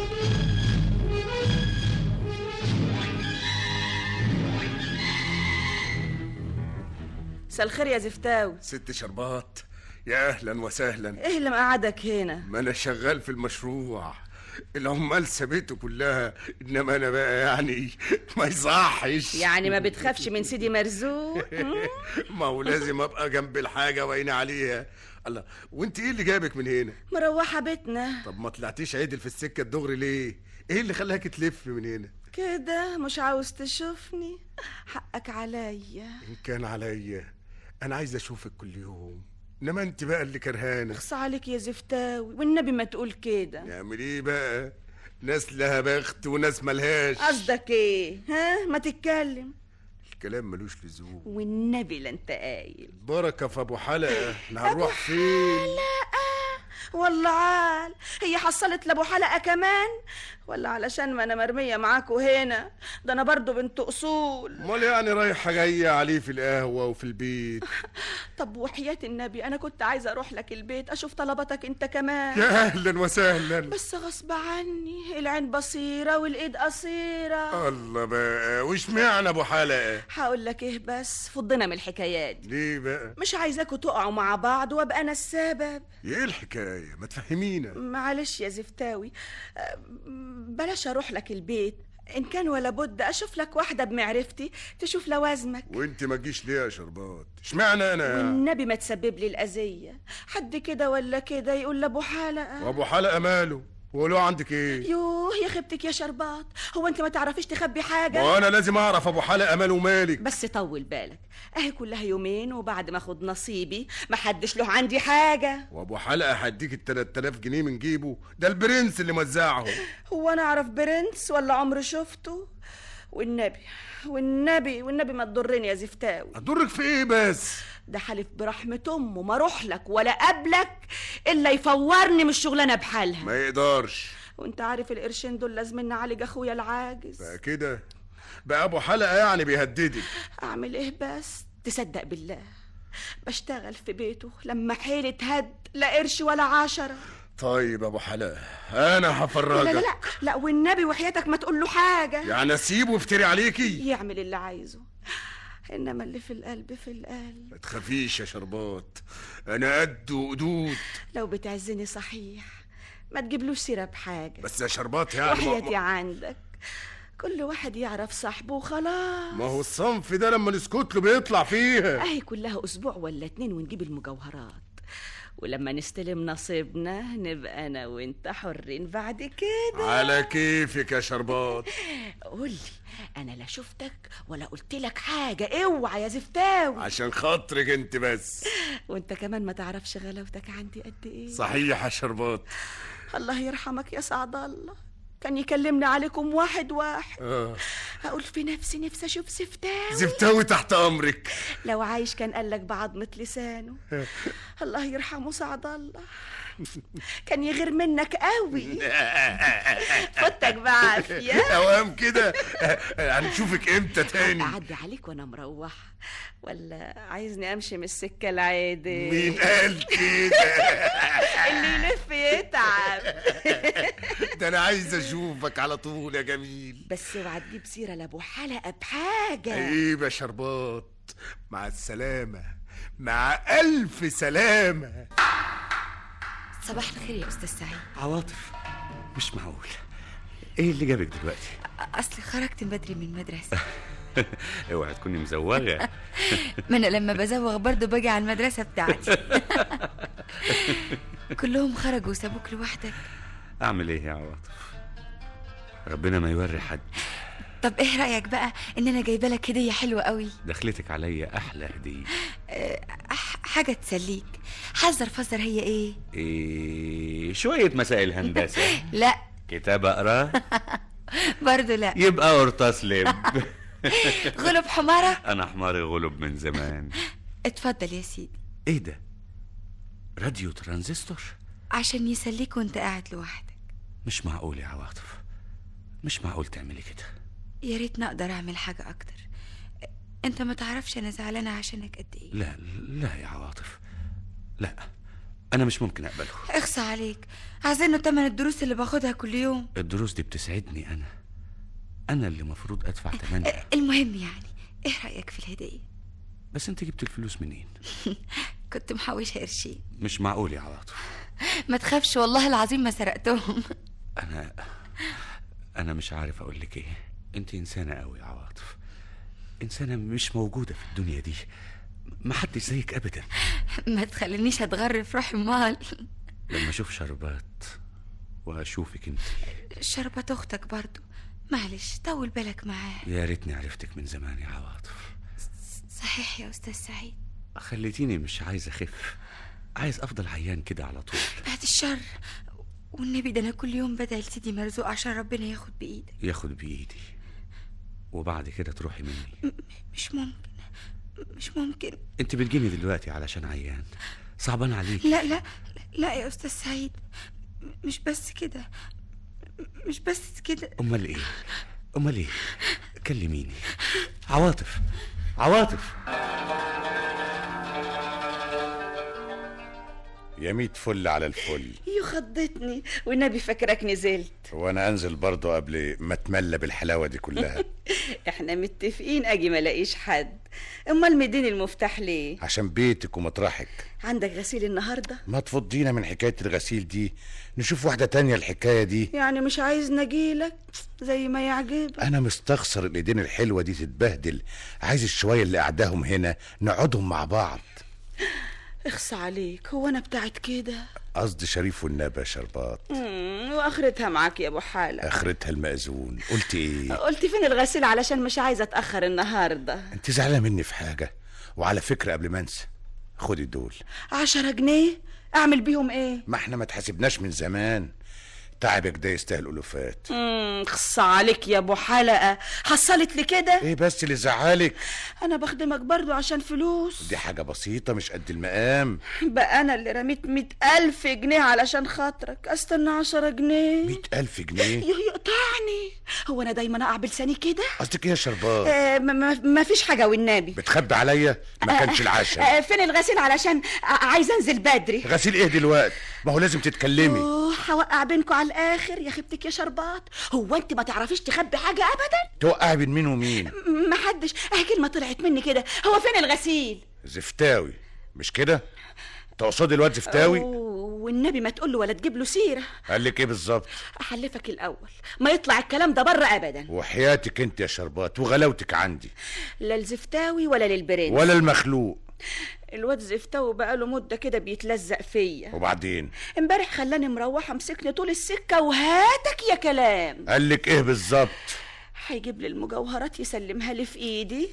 مساء الخير يا زفتاوي ست شربات يا اهلا وسهلا ايه اللي مقعدك هنا ما انا شغال في المشروع العمال سابته كلها انما انا بقى يعني ما يصحش يعني ما بتخافش من سيدي مرزوق ما هو لازم ابقى جنب الحاجه وعيني عليها الله وانت ايه اللي جابك من هنا مروحة بيتنا طب ما طلعتيش عدل في السكه الدغري ليه ايه اللي خلاك تلف من هنا كده مش عاوز تشوفني حقك عليا ان كان عليا انا عايز اشوفك كل يوم انما انت بقى اللي كرهانه اخص عليك يا زفتاوي والنبي ما تقول كده نعمل ايه بقى ناس لها بخت وناس ملهاش قصدك ايه ها ما تتكلم الكلام ملوش لزوم والنبي لا انت قايل بركه في ابو حلقه احنا هنروح فين والله عال هي حصلت لابو حلقه كمان ولا علشان ما انا مرميه معاكوا هنا ده انا برضو بنت اصول امال يعني رايحه جايه عليه في القهوه وفي البيت طب وحياه النبي انا كنت عايزه اروح لك البيت اشوف طلباتك انت كمان يا اهلا وسهلا بس غصب عني العين بصيره والايد قصيره الله بقى وش معنى ابو حلقه هقول لك ايه بس فضنا من الحكايات دي. ليه بقى مش عايزاكوا تقعوا مع بعض وابقى انا السبب ايه الحكايه ما تفهمينا معلش يا زفتاوي أه، بلاش اروح لك البيت ان كان ولا بد اشوف لك واحده بمعرفتي تشوف لوازمك وانت ما تجيش ليه يا شربات اشمعنى انا والنبي ما تسبب لي الاذيه حد كده ولا كده يقول لابو حلقه وابو حلقه ماله هو له عندك ايه يوه يا خيبتك يا شربات هو انت ما تعرفيش تخبي حاجه وانا لازم اعرف ابو حلقه ماله ومالك بس طول بالك اهي كلها يومين وبعد ما اخد نصيبي ما حدش له عندي حاجه وابو حلقه هديك ال 3000 جنيه من جيبه ده البرنس اللي موزعهم هو انا اعرف برنس ولا عمري شفته والنبي والنبي والنبي ما تضرني يا زفتاوي هتضرك في ايه بس ده حلف برحمة أمه ما أروح لك ولا قبلك إلا يفورني من الشغلانة بحالها ما يقدرش وأنت عارف القرشين دول لازم نعالج أخويا العاجز بقى كده بقى ابو حلقه يعني بيهددك أعمل إيه بس تصدق بالله بشتغل في بيته لما حيلي تهد لا قرش ولا عشرة طيب يا ابو حلا انا هفرجك لا لا لا لا والنبي وحياتك ما تقول له حاجه يعني اسيبه يفتري عليكي يعمل اللي عايزه انما اللي في القلب في القلب ما تخافيش يا شربات انا قد وقدود لو بتعزني صحيح ما تجيبلوش سيره بحاجه بس يا شربات يعني ما- وحياتي عندك كل واحد يعرف صاحبه وخلاص ما هو الصنف ده لما نسكت له بيطلع فيها اهي كلها اسبوع ولا اتنين ونجيب المجوهرات ولما نستلم نصيبنا نبقى انا وانت حرين بعد كده على كيفك يا شربات قولي انا لا شفتك ولا قلت لك حاجه اوعى يا زفتاوي عشان خاطرك انت بس وانت كمان ما تعرفش غلاوتك عندي قد ايه صحيح يا شربات الله يرحمك يا سعد الله كان يكلمني عليكم واحد واحد آه. اقول في نفسي نفسي اشوف زفتاوي زفتاوي تحت امرك لو عايش كان قالك بعضمة لسانه الله يرحمه سعد الله كان يغير منك قوي فوتك بعافية اوام كده هنشوفك امتى تاني أعدي عليك وأنا مروح ولا عايزني أمشي من السكة العادي مين قال كده اللي يلف يتعب ده انا عايز اشوفك على طول يا جميل بس اوعى تجيب سيرة لأبو حلقة بحاجة عيب يا شربات مع السلامة مع ألف سلامة صباح الخير يا استاذ سعيد عواطف مش معقول ايه اللي جابك دلوقتي اصلي خرجت بدري من المدرسه اوعي تكوني مزوغه ما انا لما بزوغ برضه باجي على المدرسه بتاعتي كلهم خرجوا وسابوك لوحدك اعمل ايه يا عواطف ربنا ما يوري حد طب ايه رايك بقى ان انا جايبه لك هديه حلوه قوي دخلتك عليا احلى هديه أه، ح- حاجه تسليك حذر فزر هي ايه إيه شويه مسائل هندسه لا كتاب اقراه برضه لا يبقى قرطاس لب غلب حمارة انا حماري غلب من زمان اتفضل يا سيدي ايه ده راديو ترانزستور عشان يسليك وانت قاعد لوحدك مش معقول يا عواطف مش معقول تعملي كده يا ريت نقدر اعمل حاجه اكتر انت ما تعرفش انا زعلانه عشانك قد ايه لا لا يا عواطف لا انا مش ممكن اقبله اخصى عليك عايزينه تمن الدروس اللي باخدها كل يوم الدروس دي بتسعدني انا انا اللي مفروض ادفع ثمنها المهم يعني ايه رايك في الهديه بس انت جبت الفلوس منين كنت محوشه قرشين مش معقول يا عواطف ما تخافش والله العظيم ما سرقتهم انا انا مش عارف اقول لك ايه انت انسانه قوي يا عواطف انسانه مش موجوده في الدنيا دي ما حدش زيك ابدا ما تخلينيش اتغر في روحي مال لما اشوف شربات واشوفك انت شربت اختك برضو معلش طول بالك معاه يا ريتني عرفتك من زمان يا عواطف صحيح يا استاذ سعيد خليتيني مش عايز اخف عايز افضل عيان كده على طول بعد الشر والنبي ده انا كل يوم بدعي لسيدي مرزوق عشان ربنا ياخد بايدك ياخد بايدي وبعد كده تروحي مني مش ممكن مش ممكن انت بتجيني دلوقتي علشان عيان صعبان عليك لا لا لا يا استاذ سعيد مش بس كده مش بس كده امال ايه امال ايه كلميني عواطف عواطف يا ميت فل على الفل يو خضتني والنبي فاكرك نزلت وانا انزل برضه قبل ما اتملى بالحلاوه دي كلها احنا متفقين اجي ما الاقيش حد امال مديني المفتاح ليه عشان بيتك ومطرحك عندك غسيل النهارده ما تفضينا من حكايه الغسيل دي نشوف واحده تانية الحكايه دي يعني مش عايز نجيلك زي ما يعجبك انا مستخسر الايدين الحلوه دي تتبهدل عايز الشويه اللي قعداهم هنا نقعدهم مع بعض اخصى عليك هو انا بتاعت كده قصدي شريف والنبى يا شربات مم، واخرتها معاك يا ابو حالة اخرتها المأذون قلت ايه قلت فين الغسيل علشان مش عايزه اتاخر النهارده انت زعلانه مني في حاجه وعلى فكره قبل ما انسى خدي دول عشرة جنيه اعمل بيهم ايه ما احنا ما تحاسبناش من زمان تعبك ده يستاهل الوفات امم خص عليك يا ابو حلقه حصلت لي كده ايه بس اللي زعلك انا بخدمك برضو عشان فلوس دي حاجه بسيطه مش قد المقام بقى انا اللي رميت مئة ألف جنيه علشان خاطرك استنى عشرة جنيه مئة ألف جنيه يه- يقطعني هو انا دايما اقع بلساني كده قصدك ايه يا شربات آه ما- ما ما فيش حاجه والنبي بتخبي عليا ما كانش العشاء آه فين الغسيل علشان ع- عايزه انزل بدري غسيل ايه دلوقتي ما هو لازم تتكلمي اوه هوقع بينكم على الاخر يا خيبتك يا شربات هو انت ما تعرفيش تخبي حاجه ابدا توقعي بين مين ومين م- ما حدش اه كلمه طلعت مني كده هو فين الغسيل زفتاوي مش كده تقصدي الواد زفتاوي أوه، والنبي ما تقول له ولا تجيب له سيره قال لك ايه بالظبط احلفك الاول ما يطلع الكلام ده بره ابدا وحياتك انت يا شربات وغلاوتك عندي لا الزفتاوي ولا للبرنس ولا المخلوق الواد زفتاوي بقاله مده كده بيتلزق فيا وبعدين امبارح خلاني مروحه مسكني طول السكه وهاتك يا كلام قال لك ايه بالظبط هيجيب لي المجوهرات يسلمها لي في ايدي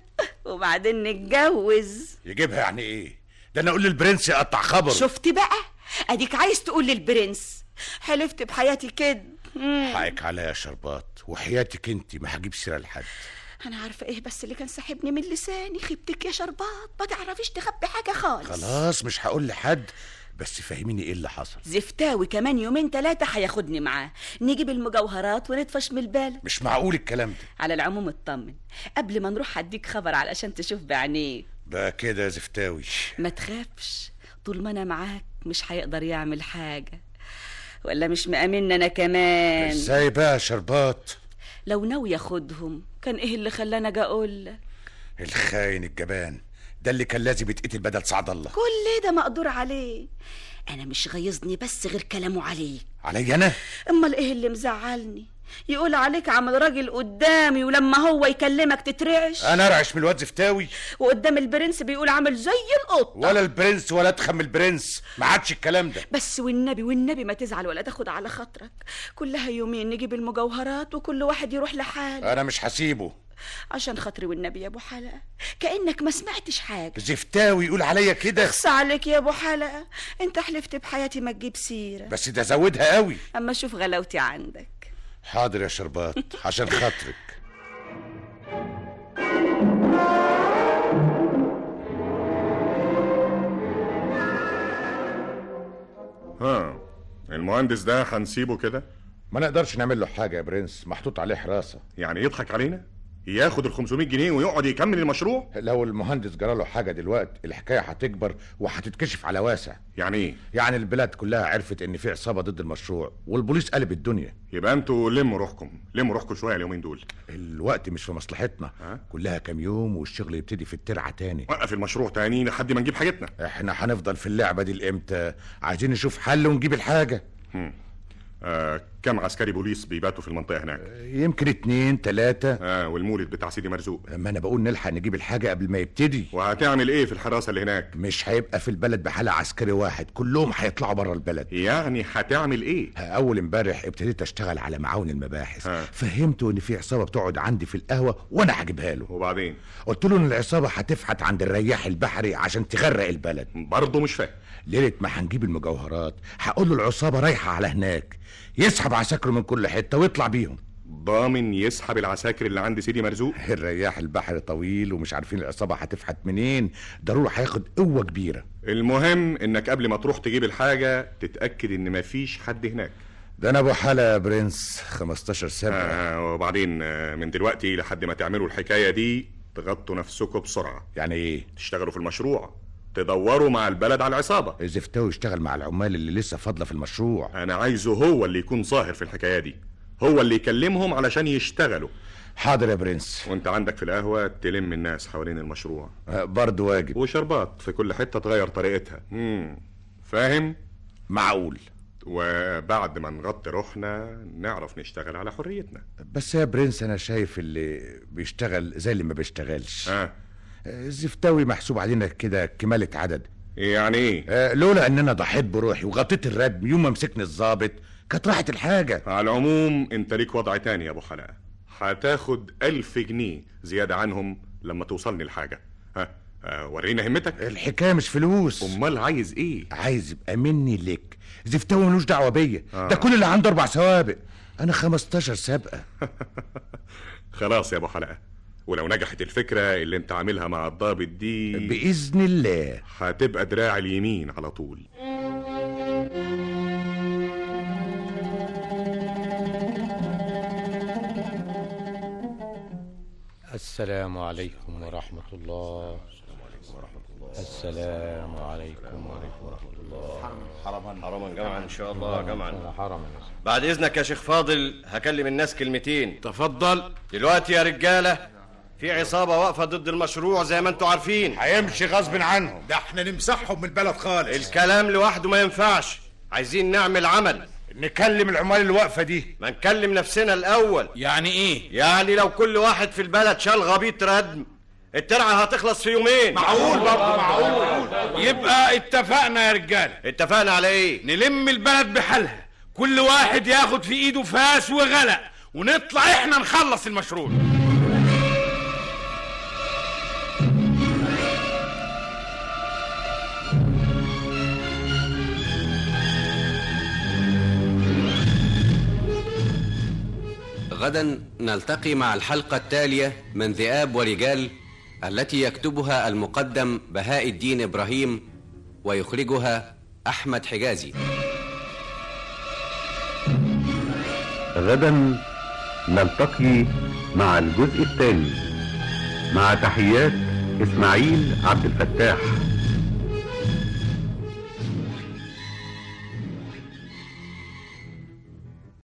وبعدين نتجوز يجيبها يعني ايه ده انا اقول للبرنس يقطع خبره شفت بقى اديك عايز تقول للبرنس حلفت بحياتي كده مم. حقك عليا يا شربات وحياتك انت ما هجيب سيره لحد انا عارفه ايه بس اللي كان ساحبني من لساني خيبتك يا شربات ما تعرفيش تخبي حاجه خالص خلاص مش هقول لحد بس فهميني ايه اللي حصل زفتاوي كمان يومين ثلاثة هياخدني معاه نجيب المجوهرات ونطفش من البلد مش معقول الكلام ده على العموم اطمن قبل ما نروح هديك خبر علشان تشوف بعينيك بقى كده يا زفتاوي ما تخافش طول ما انا معاك مش هيقدر يعمل حاجة ولا مش مأمن انا كمان ازاي بقى يا شربات لو ناوي ياخدهم كان ايه اللي خلاني اجي اقول لك الخاين الجبان ده اللي كان لازم يتقتل بدل سعد الله كل ده مقدور عليه انا مش غيظني بس غير كلامه عليك علي انا امال ايه اللي مزعلني يقول عليك عمل راجل قدامي ولما هو يكلمك تترعش انا ارعش من الواد زفتاوي وقدام البرنس بيقول عامل زي القط ولا البرنس ولا ادخم البرنس ما عادش الكلام ده بس والنبي والنبي ما تزعل ولا تاخد على خاطرك كلها يومين نجيب المجوهرات وكل واحد يروح لحاله انا مش هسيبه عشان خاطري والنبي يا ابو حلقه كانك ما سمعتش حاجه زفتاوي يقول عليا كده اخص عليك يا ابو حلقه انت حلفت بحياتي ما تجيب سيره بس ده زودها قوي اما شوف غلاوتي عندك حاضر يا شربات عشان خاطرك ها المهندس ده هنسيبه كده ما نقدرش نعمل له حاجه يا برنس محطوط عليه حراسه يعني يضحك علينا ياخد ال 500 جنيه ويقعد يكمل المشروع لو المهندس جرى له حاجه دلوقتي الحكايه هتكبر وهتتكشف على واسع يعني ايه يعني البلاد كلها عرفت ان في عصابه ضد المشروع والبوليس قلب الدنيا يبقى انتوا لموا روحكم لموا روحكم شويه اليومين دول الوقت مش في مصلحتنا كلها كام يوم والشغل يبتدي في الترعه تاني وقف المشروع تاني لحد ما نجيب حاجتنا احنا هنفضل في اللعبه دي لامتى عايزين نشوف حل ونجيب الحاجه هم. آه كم عسكري بوليس بيباتوا في المنطقه هناك يمكن اتنين تلاتة اه والمولد بتاع سيدي مرزوق ما انا بقول نلحق نجيب الحاجه قبل ما يبتدي وهتعمل ايه في الحراسه اللي هناك مش هيبقى في البلد بحالة عسكري واحد كلهم هيطلعوا بره البلد يعني هتعمل ايه اول امبارح ابتديت اشتغل على معاون المباحث فهمته ان في عصابه بتقعد عندي في القهوه وانا هجيبها له وبعدين قلت له ان العصابه هتفحت عند الرياح البحري عشان تغرق البلد برضه مش فاهم ليله ما هنجيب المجوهرات هقول له العصابه رايحه على هناك يسحب عساكره من كل حته ويطلع بيهم ضامن يسحب العساكر اللي عند سيدي مرزوق الرياح البحري طويل ومش عارفين العصابه هتفحت منين ضروري هياخد قوه كبيره المهم انك قبل ما تروح تجيب الحاجه تتاكد ان مفيش حد هناك ده انا ابو حلا يا برنس 15 سنه آه وبعدين آه من دلوقتي لحد ما تعملوا الحكايه دي تغطوا نفسكم بسرعه يعني ايه تشتغلوا في المشروع تدوروا مع البلد على العصابه الزفتاوي يشتغل مع العمال اللي لسه فاضله في المشروع انا عايزه هو اللي يكون ظاهر في الحكايه دي هو اللي يكلمهم علشان يشتغلوا حاضر يا برنس وانت عندك في القهوه تلم الناس حوالين المشروع أه برضه واجب وشربات في كل حته تغير طريقتها امم فاهم معقول وبعد ما نغطي روحنا نعرف نشتغل على حريتنا بس يا برنس انا شايف اللي بيشتغل زي اللي ما بيشتغلش اه الزفتاوي محسوب علينا كده كمالة عدد يعني ايه آه لولا ان انا ضحيت بروحي وغطيت الردم يوم ما مسكني الظابط كانت راحت الحاجه على العموم انت ليك وضع تاني يا ابو حلقه هتاخد ألف جنيه زياده عنهم لما توصلني الحاجه ها آه ورينا همتك الحكايه مش فلوس امال عايز ايه عايز يبقى مني لك زفتاوي ملوش دعوه بيا آه. ده كل اللي عنده اربع سوابق انا 15 سابقه خلاص يا ابو حلقه ولو نجحت الفكره اللي انت عاملها مع الضابط دي باذن الله هتبقى دراع اليمين على طول السلام عليكم ورحمة الله السلام عليكم ورحمة الله حرما حرما جمعا ان شاء الله جمعا حرما بعد اذنك يا شيخ فاضل هكلم الناس كلمتين تفضل دلوقتي يا رجاله في عصابه واقفه ضد المشروع زي ما انتوا عارفين هيمشي غصب عنهم ده احنا نمسحهم من البلد خالص الكلام لوحده ما ينفعش عايزين نعمل عمل نكلم العمال اللي واقفه دي ما نكلم نفسنا الاول يعني ايه يعني لو كل واحد في البلد شال غبيط ردم الترعه هتخلص في يومين معقول برضه معقول يبقى اتفقنا يا رجاله اتفقنا على ايه نلم البلد بحالها كل واحد ياخد في ايده فاس وغلق ونطلع احنا نخلص المشروع غدا نلتقي مع الحلقة التالية من ذئاب ورجال التي يكتبها المقدم بهاء الدين إبراهيم ويخرجها أحمد حجازي غدا نلتقي مع الجزء الثاني مع تحيات اسماعيل عبد الفتاح